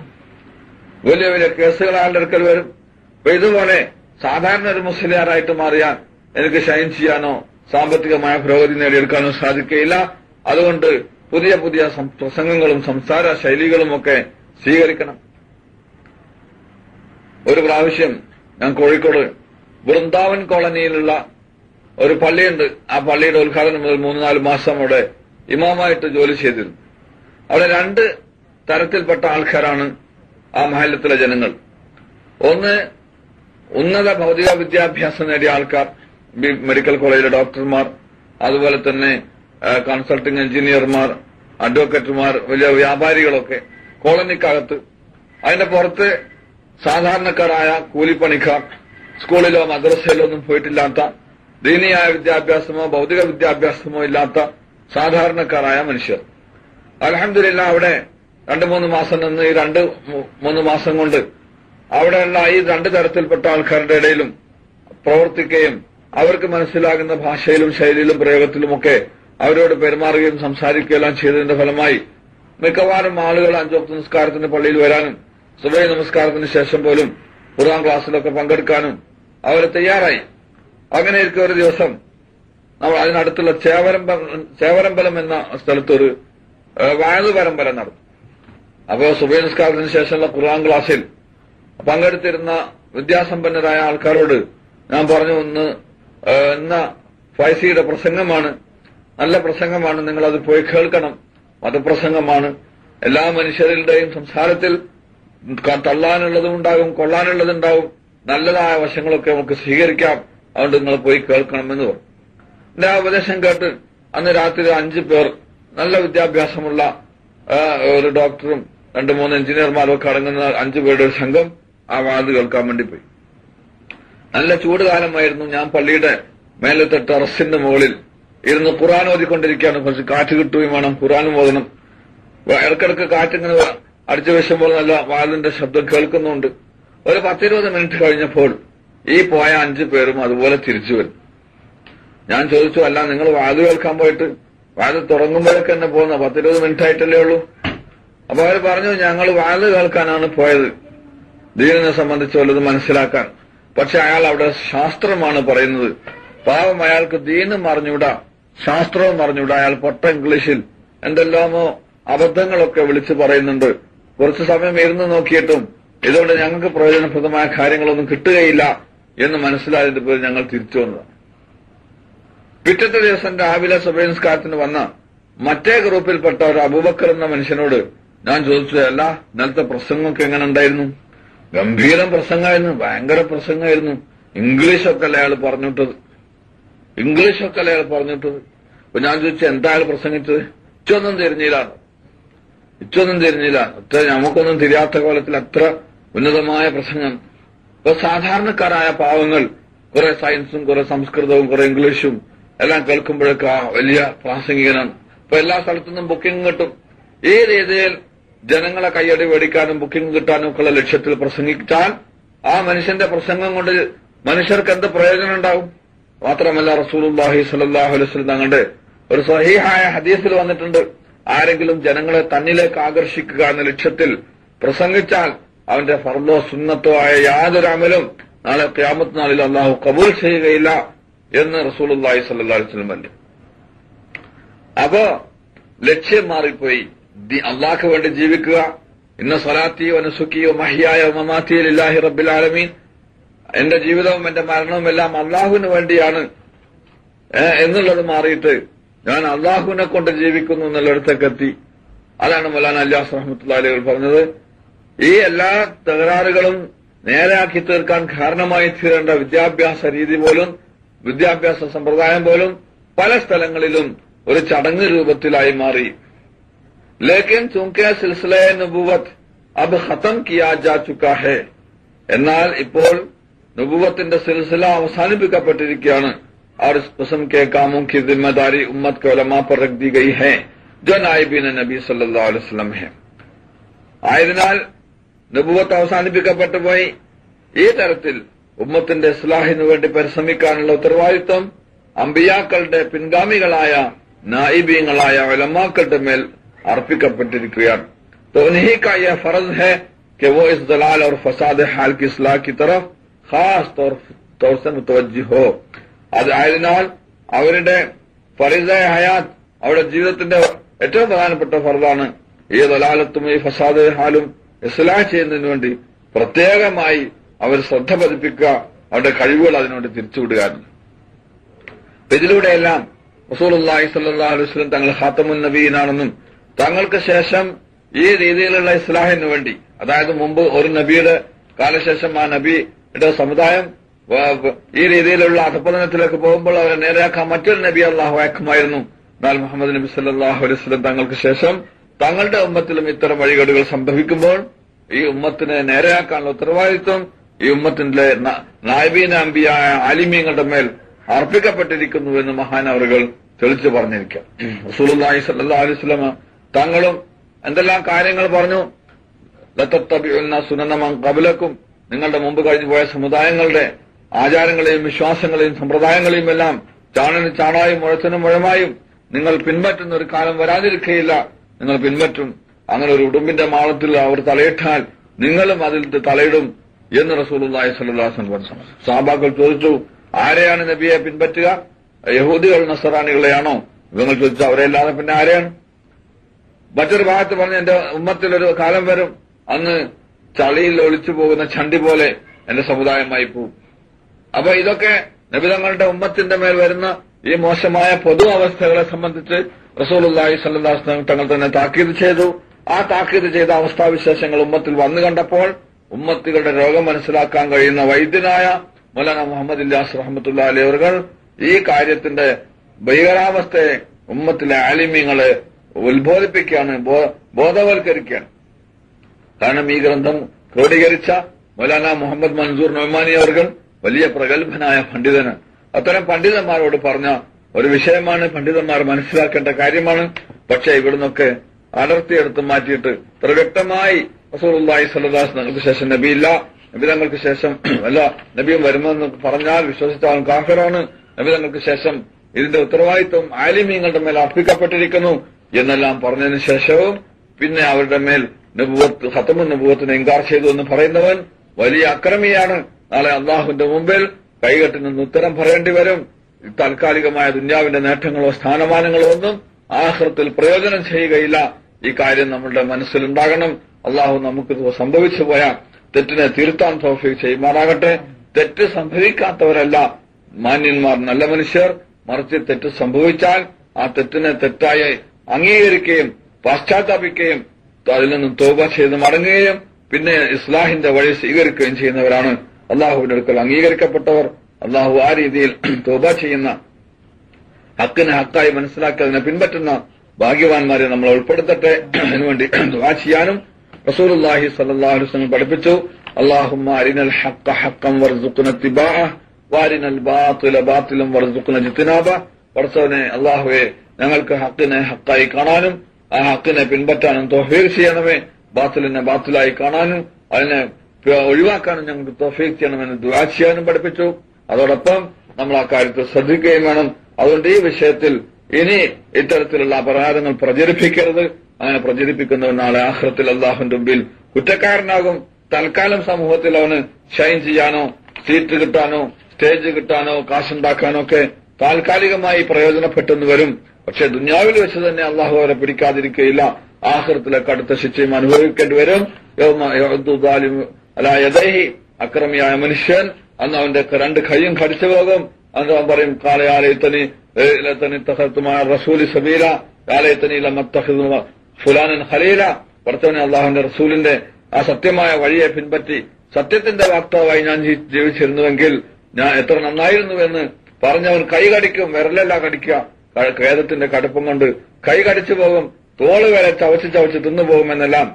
[SPEAKER 1] വലിയ വലിയ കേസുകൾ അയാളുടെ അടുക്കൽ വരും അപ്പൊ ഇതുപോലെ സാധാരണ ഒരു മുസ്ലിയാറായിട്ട് മാറിയാൽ എനിക്ക് ഷൈൻ ചെയ്യാനോ സാമ്പത്തികമായ പുരോഗതി നേടിയെടുക്കാനോ സാധിക്കുകയില്ല അതുകൊണ്ട് പുതിയ പുതിയ സം- പ്രസംഗങ്ങളും സംസാര ശൈലികളും ഒക്കെ സ്വീകരിക്കണം ഒരു പ്രാവശ്യം ഞാൻ കോഴിക്കോട് വൃന്ദാവൻ കോളനിയിലുള്ള ഒരു പള്ളിയുണ്ട് ആ പള്ളിയുടെ ഉദ്ഘാടനം മുതൽ മൂന്ന് നാല് മാസം അവിടെ ഇമാമായിട്ട് ജോലി ചെയ്തിരുന്നു അവിടെ രണ്ട് തരത്തിൽപ്പെട്ട ആൾക്കാരാണ് ആ മഹല്ലത്തിലെ ജനങ്ങൾ ഒന്ന് ഉന്നത ഭൗതിക വിദ്യാഭ്യാസം നേടിയ ആൾക്കാർ ബി- മെഡിക്കൽ കോളേജിലെ ഡോക്ടർമാർ അതുപോലെ തന്നെ ആ, കൺസൾട്ടിംഗ് എഞ്ചിനീയർമാർ അഡ്വക്കേറ്റുമാർ വലിയ വ്യാപാരികളൊക്കെ കോളനിക്കകത്ത് അതിന്റെ പുറത്ത് സാധാരണക്കാരായ കൂലിപ്പണിക്കാർ സ്കൂളിലോ മദ്രസയിലോ ഒന്നും പോയിട്ടില്ലാത്ത ദീനിയായ വിദ്യാഭ്യാസമോ ഭൗതിക വിദ്യാഭ്യാസമോ ഇല്ലാത്ത സാധാരണക്കാരായ മനുഷ്യർ അലഹമില്ല അവിടെ രണ്ടു മൂന്ന് മാസം നിന്ന് ഈ രണ്ട് മൂ- മൂന്ന് മാസം കൊണ്ട് അവിടെയുള്ള ഈ രണ്ട് തരത്തിൽപ്പെട്ട ആൾക്കാരുടെ ഇടയിലും പ്രവർത്തിക്കുകയും അവർക്ക് മനസ്സിലാകുന്ന ഭാഷയിലും ശൈലിയിലും പ്രയോഗത്തിലുമൊക്കെ അവരോട് പെരുമാറുകയും സംസാരിക്കുകയും എല്ലാം ചെയ്തതിന്റെ ഫലമായി മിക്കവാറും ആളുകൾ അഞ്ചോക്ത നിസ്കാരത്തിന് പള്ളിയിൽ വരാനും സുബൈ നമസ്കാരത്തിന് ശേഷം പോലും ഖുർആൻ ക്ലാസ്സിലൊക്കെ പങ്കെടുക്കാനും അവർ തയ്യാറായി അങ്ങനെ ഇരിക്കും ഒരു ദിവസം നമ്മൾ അതിനടുത്തുള്ള ചേവരമ്പ ചേവരമ്പലം എന്ന സ്ഥലത്തൊരു വാഴ് പരമ്പര നടന്നു അപ്പോ സുബൈ നിസ്കാരത്തിന് ശേഷമുള്ള ഖുർആൻ ക്ലാസ്സിൽ പങ്കെടുത്തിരുന്ന വിദ്യാസമ്പന്നരായ ആൾക്കാരോട് ഞാൻ പറഞ്ഞു ഒന്ന് ഏഹ്, ഇന്ന ഫൈസിയുടെ പ്രസംഗമാണ് നല്ല പ്രസംഗമാണ് നിങ്ങൾ അത് പോയി കേൾക്കണം മതപ്രസംഗമാണ് എല്ലാ മനുഷ്യരുടെയും സംസാരത്തിൽ ക- തള്ളാനുള്ളതും ഉണ്ടാകും കൊള്ളാനുള്ളതുണ്ടാവും നല്ലതായ വശങ്ങളൊക്കെ നമുക്ക് സ്വീകരിക്കാം അതുകൊണ്ട് നിങ്ങൾ പോയി കേൾക്കണമെന്ന് പറഞ്ഞു എന്റെ ആ ഉപദേശം കേട്ട് അന്ന് രാത്രി അഞ്ചു പേർ നല്ല വിദ്യാഭ്യാസമുള്ള ആ, ഒരു ഡോക്ടറും രണ്ട് മൂന്ന് എഞ്ചിനീയർമാരും ഒക്കെ അടങ്ങുന്ന അഞ്ചു പേരുടെ ഒരു സംഘം ആ വാത് കേൾക്കാൻ വേണ്ടി പോയി നല്ല ചൂട് കാലമായിരുന്നു ഞാൻ പള്ളിയുടെ മേലത്തെ ടെറസിന്റെ മുകളിൽ ഇരുന്ന് ഖുറാൻ ഓതിക്കൊണ്ടിരിക്കുകയാണ് കുറച്ച് കാറ്റ് കിട്ടുകയും വേണം ഖുറാനും ഓതണം വ- ഇടക്കിടക്ക് കാറ്റിങ്ങനെ വ- അടിച്ചു വീശുമ്പോൾ നല്ല വാതിലിന്റെ ശബ്ദം കേൾക്കുന്നുണ്ട് ഒരു പത്തിരുപത് മിനിറ്റ് കഴിഞ്ഞപ്പോൾ ഈ പോയ അഞ്ചു പേരും അതുപോലെ തിരിച്ചു വരും ഞാൻ ചോദിച്ചു അല്ല നിങ്ങൾ വാത് കേൾക്കാൻ പോയിട്ട് വാത് തുടങ്ങുമ്പോഴൊക്കെ തന്നെ പോകുന്ന പത്തിരുപത് മിനിറ്റ് ആയിട്ടല്ലേ ഉള്ളൂ അപ്പൊ അവർ പറഞ്ഞു ഞങ്ങൾ വാത് കേൾക്കാനാണ് പോയത് ദീനിനെ സംബന്ധിച്ച് വല്ലത് മനസ്സിലാക്കാൻ പക്ഷെ അയാൾ അവിടെ ശാസ്ത്രമാണ് പറയുന്നത് പാവം അയാൾക്ക് ദീനും അറിഞ്ഞൂടാ ശാസ്ത്രവും അറിഞ്ഞൂടാ അയാൾ പൊട്ട ഇംഗ്ലീഷിൽ എന്തെല്ലാമോ അബദ്ധങ്ങളൊക്കെ വിളിച്ചു പറയുന്നുണ്ട് കുറച്ചു സമയം ഇരുന്ന് നോക്കിയിട്ടും ഇതുകൊണ്ട് ഞങ്ങൾക്ക് പ്രയോജനപ്രദമായ കാര്യങ്ങളൊന്നും കിട്ടുകയില്ല എന്ന് മനസ്സിലായതിന്റെ പേരിൽ ഞങ്ങൾ തിരിച്ചു വന്നതാണ് പിറ്റത്തെ ദിവസം രാവിലെ സുബൈൻസ്കാരത്തിന് വന്ന മറ്റേ ഗ്രൂപ്പിൽപ്പെട്ട ഒരു അബൂബക്കർ എന്ന മനുഷ്യനോട് ഞാൻ ചോദിച്ചു അല്ല ഇന്നലത്തെ പ്രസംഗമൊക്കെ എങ്ങനെ ഉണ്ടായിരുന്നു ഗംഭീരം പ്രസംഗമായിരുന്നു ഭയങ്കര പ്രസംഗമായിരുന്നു ഇംഗ്ലീഷൊക്കെ അല്ലേ അയാൾ പറഞ്ഞിട്ടത് ഇംഗ്ലീഷൊക്കെ അല്ലേ അയാൾ പറഞ്ഞിട്ടത് അപ്പൊ ഞാൻ ചോദിച്ചു എന്താ അയാൾ പ്രസംഗിച്ചത് ഇച്ചൊന്നും തിരിഞ്ഞില്ല ഇച്ചൊന്നും തിരിഞ്ഞില്ല അത്ര നമുക്കൊന്നും തിരിയാത്ത കോലത്തിൽ അത്ര ഉന്നതമായ പ്രസംഗം ഇപ്പൊ സാധാരണക്കാരായ പാവങ്ങൾ കുറെ സയൻസും കുറെ സംസ്കൃതവും കുറെ ഇംഗ്ലീഷും എല്ലാം കേൾക്കുമ്പോഴൊക്കെ ആ വലിയ പ്രാസംഗികനാണ് ഇപ്പൊ എല്ലാ സ്ഥലത്തുനിന്നും ബുക്കിംഗ് കിട്ടും ഈ രീതിയിൽ ജനങ്ങളെ കയ്യടി മേടിക്കാനും ബുക്കിംഗ് കിട്ടാനും ഒക്കെയുള്ള ലക്ഷ്യത്തിൽ പ്രസംഗിച്ചാൽ ആ മനുഷ്യന്റെ പ്രസംഗം കൊണ്ട് മനുഷ്യർക്ക് എന്ത് പ്രയോജനം ഉണ്ടാവും മാത്രമല്ല റസൂലുള്ളാഹി സ്വല്ലല്ലാഹു അലൈഹി വസല്ലം തങ്ങളുടെ ഒരു സഹീഹായ ഹദീസിൽ വന്നിട്ടുണ്ട് ആരെങ്കിലും ജനങ്ങളെ തന്നിലേക്ക് ആകർഷിക്കുക എന്ന ലക്ഷ്യത്തിൽ പ്രസംഗിച്ചാൽ അവന്റെ ഫർദോ സുന്നത്തോ ആയ യാതൊരു അമലും നാളെ ഖിയാമത്ത് നാളിൽ അള്ളാഹു കബൂൽ ചെയ്യുകയില്ല എന്ന് റസൂലുള്ളാഹി സ്വല്ലല്ലാഹു അലൈഹി വസല്ലം പറഞ്ഞു അപ്പോ ലക്ഷ്യം മാറിപ്പോയി ദി- അള്ളാഹ്ക്ക് വേണ്ടി ജീവിക്കുക ഇന്ന സ്വലാത്തിയോ അനുസുക്കിയോ മഹിയായോ മമാത്തിയോ ഇല്ലാഹി റബ്ബിൽ ആലമീൻ എന്റെ ജീവിതവും എന്റെ മരണവും എല്ലാം അള്ളാഹുവിന് വേണ്ടിയാണ് ഏ, എന്നുള്ളത് മാറിയിട്ട് ഞാൻ അള്ളാഹുവിനെ കൊണ്ട് ജീവിക്കുന്നു എന്നുള്ളിടത്തേക്ക് എത്തി അതാണ് മൗലാന അല്ലാസ് റഹ്മത്തുള്ള അലികൾ പറഞ്ഞത് ഈ എല്ലാ തകരാറുകളും നേരെയാക്കി തീർക്കാൻ കാരണമായി തീരേണ്ട വിദ്യാഭ്യാസ രീതി പോലും വിദ്യാഭ്യാസ സമ്പ്രദായം പോലും പല സ്ഥലങ്ങളിലും ഒരു ചടങ്ങ് രൂപത്തിലായി മാറി ലേക്കിൻ ചുങ്കെ സിൽസില നബുവത്ത് അബ് ഖത്തം കിയാ ജാ ചുക്കാ ഹെ എന്നാൽ ഇപ്പോൾ നുബുവത്തിന്റെ സിൽസില അവസാനിപ്പിക്കപ്പെട്ടിരിക്കുകയാണ് और इस किस्म के कामों की जिम्मेदारी उम्मत के उलमा पर रख दी गई है जो नाइबीन नबी सല്ലല്ലാഹു അലൈഹി വസല്ലം है ആയതിനാൽ നബുവത്ത് അവസാനിപ്പിക്കപ്പെട്ടു പോയി ഈ തരത്തിൽ ഉമ്മത്തിന്റെ ഇസ്ലാഹിനു വേണ്ടി പരിശ്രമിക്കാനുള്ള ഉത്തരവാദിത്വം അമ്പിയാക്കളുടെ പിൻഗാമികളായ നായിബീങ്ങളായ ഉലമാക്കളുടെ മേൽ अर्पिकപ്പെട്ടിരിക്കുകയാണ് तो उन्हीं का यह फर्ज है कि वो इस दलाल और फसाद हाल की इसलाह की तरफ खास तौर तौर से मुतवज्जि हो അത് ആയതിനാൽ അവരുടെ ഫറിദ ഹയാത്ത് അവരുടെ ജീവിതത്തിന്റെ ഏറ്റവും പ്രധാനപ്പെട്ട ഫർദാണ് ഈ ദലാലത്തും ഈ ഫസാദ് ഹാലും ഇസ്ലാഹ് ചെയ്യുന്നതിന് വേണ്ടി പ്രത്യേകമായി അവർ ശ്രദ്ധ പതിപ്പിക്കുക അവരുടെ കഴിവുകൾ അതിനുവേണ്ടി തിരിച്ചുവിടുക അപ്പൊ ഇതിലൂടെയെല്ലാം റസൂലുള്ളാഹി സ്വല്ലല്ലാഹു അലൈഹി വസല്ലം തങ്ങൾ ഖാത്തമുൻ നബീനാണെന്നും തങ്ങൾക്ക് ശേഷം ഈ രീതിയിലുള്ള ഇസ്ലാഹിന് വേണ്ടി അതായത് മുമ്പ് ഒരു നബിയുടെ കാലശേഷം ആ നബിയുടെ സമുദായം വ- വ- ഈ രീതിയിലുള്ള അധപതനത്തിലേക്ക് പോകുമ്പോൾ അവരെ നേരെയാക്കാൻ മറ്റൊരു നബി അള്ളാഹു അയക്കുമായിരുന്നു എന്നാൽ മുഹമ്മദ് നബി സല്ലല്ലാഹു അലൈഹി വസല്ലം തങ്ങൾക്ക് ശേഷം തങ്ങളുടെ ഉമ്മത്തിലും ഇത്തരം വഴികേടുകൾ സംഭവിക്കുമ്പോൾ ഈ ഉമ്മത്തിനെ നേരെയാക്കാനുള്ള ഉത്തരവാദിത്വം ഈ ഉമ്മത്തിന്റെ ന- നായബീന അമ്പിയായ ആലിമീങ്ങളുടെ മേൽ അർപ്പിക്കപ്പെട്ടിരിക്കുന്നു എന്ന് മഹാനവറുകൾ തെളിച്ചു പറഞ്ഞിരിക്കാം റസൂലുള്ളാഹി സ്വല്ലല്ലാഹു അലൈഹി വസല്ലമ തങ്ങളും എന്തെല്ലാം കാര്യങ്ങൾ പറഞ്ഞു ലത്തത്തബിഉന്ന സുനന്നമൻ കബലക്കും നിങ്ങളുടെ മുമ്പ് കഴിഞ്ഞു പോയ സമുദായങ്ങളുടെ ആചാരങ്ങളെയും വിശ്വാസങ്ങളെയും സമ്പ്രദായങ്ങളെയും എല്ലാം ചാണന് ചാണായും മുഴച്ചനും മുഴമായും നിങ്ങൾ പിൻപറ്റുന്ന ഒരു കാലം വരാതിരിക്കുകയില്ല നിങ്ങൾ പിൻപറ്റും അങ്ങനെ ഒരു ഉടുമ്പിന്റെ മാളത്തിൽ അവർ തലയിട്ടാൽ നിങ്ങളും അതിൽ തലയിടും എന്ന് റസൂലുള്ളാഹി സ്വല്ലല്ലാഹു അലൈഹി വസല്ലം പറഞ്ഞു സാബാക്കൾ ചോദിച്ചു ആരെയാണ് നബിയെ പിൻപറ്റുക യഹൂദികൾ നസറാനികളെയാണോ ഇവങ്ങൾ ചോദിച്ചു അവരെല്ലാതെ പിന്നെ ആരെയാണ് മറ്റൊരു ഭാഗത്ത് പറഞ്ഞ എന്റെ ഉമ്മത്തിൽ ഒരു കാലം വരും അന്ന് ചളിയിൽ ഒളിച്ചു പോകുന്ന ചണ്ടി പോലെ എന്റെ സമുദായമായി പോകും അപ്പൊ ഇതൊക്കെ നബിതങ്ങളുടെ ഉമ്മത്തിന്റെ മേൽ വരുന്ന ഈ മോശമായ പൊതു അവസ്ഥകളെ സംബന്ധിച്ച് റസൂലുള്ളാഹി സ്വല്ലല്ലാഹു അലൈഹി വസല്ലം തങ്ങൾ തന്നെ താക്കീത് ചെയ്തു ആ താക്കീത് ചെയ്ത അവസ്ഥാവിശേഷങ്ങൾ ഉമ്മത്തിൽ വന്നു കണ്ടപ്പോൾ ഉമ്മത്തികളുടെ രോഗം മനസ്സിലാക്കാൻ കഴിയുന്ന വൈദ്യനായ മൗലാന മുഹമ്മദ് ഇല്ലാസ് റഹ്മത്തുള്ള അലിയവറുകൾ ഈ കാര്യത്തിന്റെ ഭീകരാവസ്ഥയെ ഉമ്മത്തിലെ ആലിമ്യങ്ങളെ ഉത്ബോധിപ്പിക്കുകയാണ് ബോ- ബോധവൽക്കരിക്കുകയാണ് കാരണം ഈ ഗ്രന്ഥം ക്രോഡീകരിച്ച മൗലാന മുഹമ്മദ് മൻസൂർ നൊമാനി അവർ വലിയ പ്രഗത്ഭനായ പണ്ഡിതന് അത്തരം പണ്ഡിതന്മാരോട് പറഞ്ഞ ഒരു വിഷയമാണ് പണ്ഡിതന്മാർ മനസ്സിലാക്കേണ്ട കാര്യമാണ് പക്ഷെ ഇവിടുന്നൊക്കെ അടർത്തിയെടുത്ത് മാറ്റിയിട്ട് ഇത്ര വ്യക്തമായി റസൂലുള്ളാഹി സ്വല്ലല്ലാഹു അലൈഹി തങ്ങൾക്ക് ശേഷം നബിയില്ല നബി തങ്ങൾക്ക് ശേഷം അല്ല നബിയും വരുമെന്ന് പറഞ്ഞാൽ വിശ്വസിച്ചാൽ കാഫിറാണ് നബി തങ്ങൾക്ക് ശേഷം ഇതിന്റെ ഉത്തരവാദിത്വം ആലിമീങ്ങളുടെ മേൽ അർപ്പിക്കപ്പെട്ടിരിക്കുന്നു എന്നെല്ലാം പറഞ്ഞതിന് ശേഷവും പിന്നെ അവരുടെ മേൽ നബുവത്ത് ഹത്തമു നബുവത്തിനെ ഇൻകാർ ചെയ്തു എന്ന് പറയുന്നവൻ വലിയ അക്രമിയാണ് നാളെ അള്ളാഹുവിന്റെ മുമ്പിൽ കൈകെട്ടി നിന്ന് ഉത്തരം പറയേണ്ടി വരും താൽക്കാലികമായ ദുന്യാവിന്റെ നേട്ടങ്ങളോ സ്ഥാനമാനങ്ങളോ ഒന്നും ആഹ്റത്തിൽ പ്രയോജനം ചെയ്യുകയില്ല ഈ കാര്യം നമ്മളുടെ മനസ്സിലുണ്ടാകണം അള്ളാഹു നമുക്ക് ഇത് സംഭവിച്ചു പോയ തെറ്റിനെ തിരുത്താൻ തോഫീക്ക് ചെയ്യുമാറാകട്ടെ തെറ്റ് സംഭവിക്കാത്തവരല്ല മാന്യന്മാർ നല്ല മനുഷ്യർ മറിച്ച് തെറ്റ് സംഭവിച്ചാൽ ആ തെറ്റിനെ തെറ്റായി അംഗീകരിക്കുകയും പാശ്ചാത്താപിക്കുകയും അതിൽ നിന്നും തോപ ചെയ്ത് മടങ്ങുകയും പിന്നെ ഇസ്ലാഹിന്റെ വഴി സ്വീകരിക്കുകയും ചെയ്യുന്നവരാണ് അള്ളാഹുവിന്റെ അടുക്കൽ അംഗീകരിക്കപ്പെട്ടവർ അള്ളാഹു ആ രീതിയിൽ തോപ ചെയ്യുന്ന ഹക്കിനെ ഹക്കായി മനസ്സിലാക്കി അതിനെ പിൻപറ്റുന്ന ഭാഗ്യവാന്മാരെ നമ്മൾ ഉൾപ്പെടുത്തട്ടെ അതിനുവേണ്ടി ദുആ ചെയ്യാനും റസൂലുള്ളാഹി സ്വല്ലല്ലാഹു അലൈഹി വസല്ലം പഠിപ്പിച്ചു അല്ലാഹുമ്മ അരിനൽ ഹഖ്ക ഹഖ്കം വർസുഖ്ന ഇത്തിബാഅ വാരിനൽ ബാത്തില ബാത്തിലം വർസുഖ്ന ഇജ്തിനാബ പടച്ചവനെ അല്ലാഹുവേ ഞങ്ങൾക്ക് ഹക്കിനെ ഹക്കായി കാണാനും ആ ഹക്കിനെ പിൻപറ്റാനും തൗഫീഖ് ചെയ്യണമേ ബാത്തിലിനെ ബാത്തിലായി കാണാനും അതിനെ ഒഴിവാക്കാനും ഞങ്ങൾക്ക് തൗഫീഖ് ചെയ്യണമെന്ന് ദുആ ചെയ്യാനും പഠിപ്പിച്ചു അതോടൊപ്പം നമ്മൾ ആ കാര്യത്തിൽ ശ്രദ്ധിക്കുകയും വേണം അതുകൊണ്ട് ഈ വിഷയത്തിൽ ഇനി ഇത്തരത്തിലുള്ള അപരാധങ്ങൾ പ്രചരിപ്പിക്കരുത് അങ്ങനെ പ്രചരിപ്പിക്കുന്നവൻ നാളെ ആഹ്റത്തിൽ അള്ളാഹുന്റെ മുമ്പിൽ കുറ്റക്കാരനാകും തൽക്കാലം സമൂഹത്തിൽ അവന് ഷൈൻ ചെയ്യാനോ സീറ്റ് കിട്ടാനോ സ്റ്റേജ് കിട്ടാനോ കാശുണ്ടാക്കാനോ ഒക്കെ താൽക്കാലികമായി പ്രയോജനപ്പെട്ടെന്ന് വരും പക്ഷെ ദുന്യാവിൽ വെച്ച് തന്നെ അള്ളാഹു അവരെ പിടിക്കാതിരിക്കുകയില്ല ആഹ്റത്തിലെ കടുത്ത ശിക്ഷയും അനുഭവിക്കേണ്ടി വരും യൗമ യഅദ്ദു ദാലിമു അലാ യദൈഹി അക്രമിയായ മനുഷ്യൻ അന്ന് അവന്റെ രണ്ട് കൈയും കടിച്ചു പോകും അന്ന് അവൻ പറയും കാലയാലയത്തനി ലത്തനി തഹത്തുമായ റസൂലി സബീല കാലയത്തനി ലമത്തഹിദ് ഫുലാനൻ ഖലീല പഠിച്ചവനെ അള്ളാഹുവിന്റെ റസൂലിന്റെ ആ സത്യമായ വഴിയെ പിൻപറ്റി സത്യത്തിന്റെ വാക്താവായി ഞാൻ ജീ- ജീവിച്ചിരുന്നുവെങ്കിൽ ഞാൻ എത്ര നന്നായിരുന്നുവെന്ന് പറഞ്ഞവൻ കൈ കടിക്കും വിരലല്ല കടിക്കുക ക- ഖേദത്തിന്റെ കടുപ്പം കൊണ്ട് കൈ കടിച്ചു പോകും തോള് വരെ ചവച്ച് ചവച്ച് തിന്നുപോകുമെന്നെല്ലാം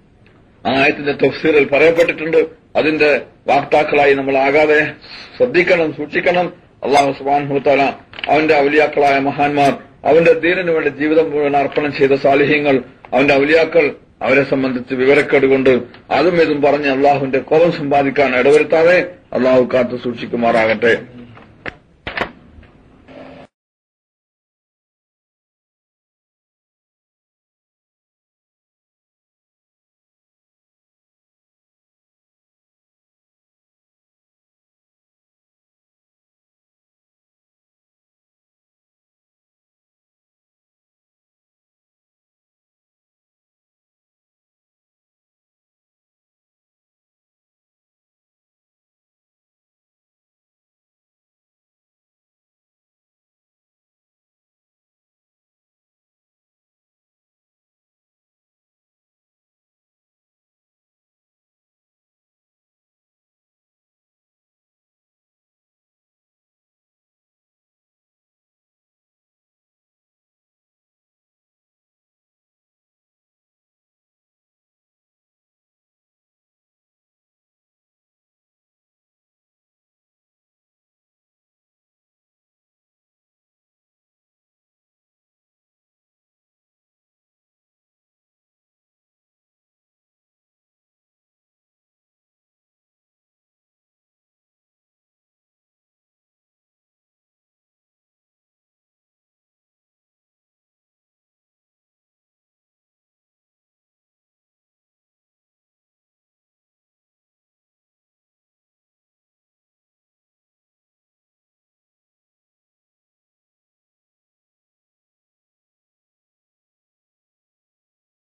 [SPEAKER 1] ആ ആയത്തിന്റെ തഫ്സീറിൽ പറയപ്പെട്ടിട്ടുണ്ട് അതിന്റെ വാക്താക്കളായി നമ്മൾ ആകാതെ ശ്രദ്ധിക്കണം സൂക്ഷിക്കണം അള്ളാഹു സുബാൻഹുത്താല അവന്റെ ഔലിയാക്കളായ മഹാന്മാർ അവന്റെ ദീനിനു വേണ്ടി ജീവിതം മുഴുവൻ അർപ്പണം ചെയ്ത സാലിഹ്യങ്ങൾ അവന്റെ ഔലിയാക്കൾ അവരെ സംബന്ധിച്ച് വിവരക്കേട് കൊണ്ട് അതും ഇതും പറഞ്ഞ് അള്ളാഹുവിന്റെ കോപം സമ്പാദിക്കാൻ ഇടവരുത്താതെ അള്ളാഹു കാത്തു സൂക്ഷിക്കുമാറാകട്ടെ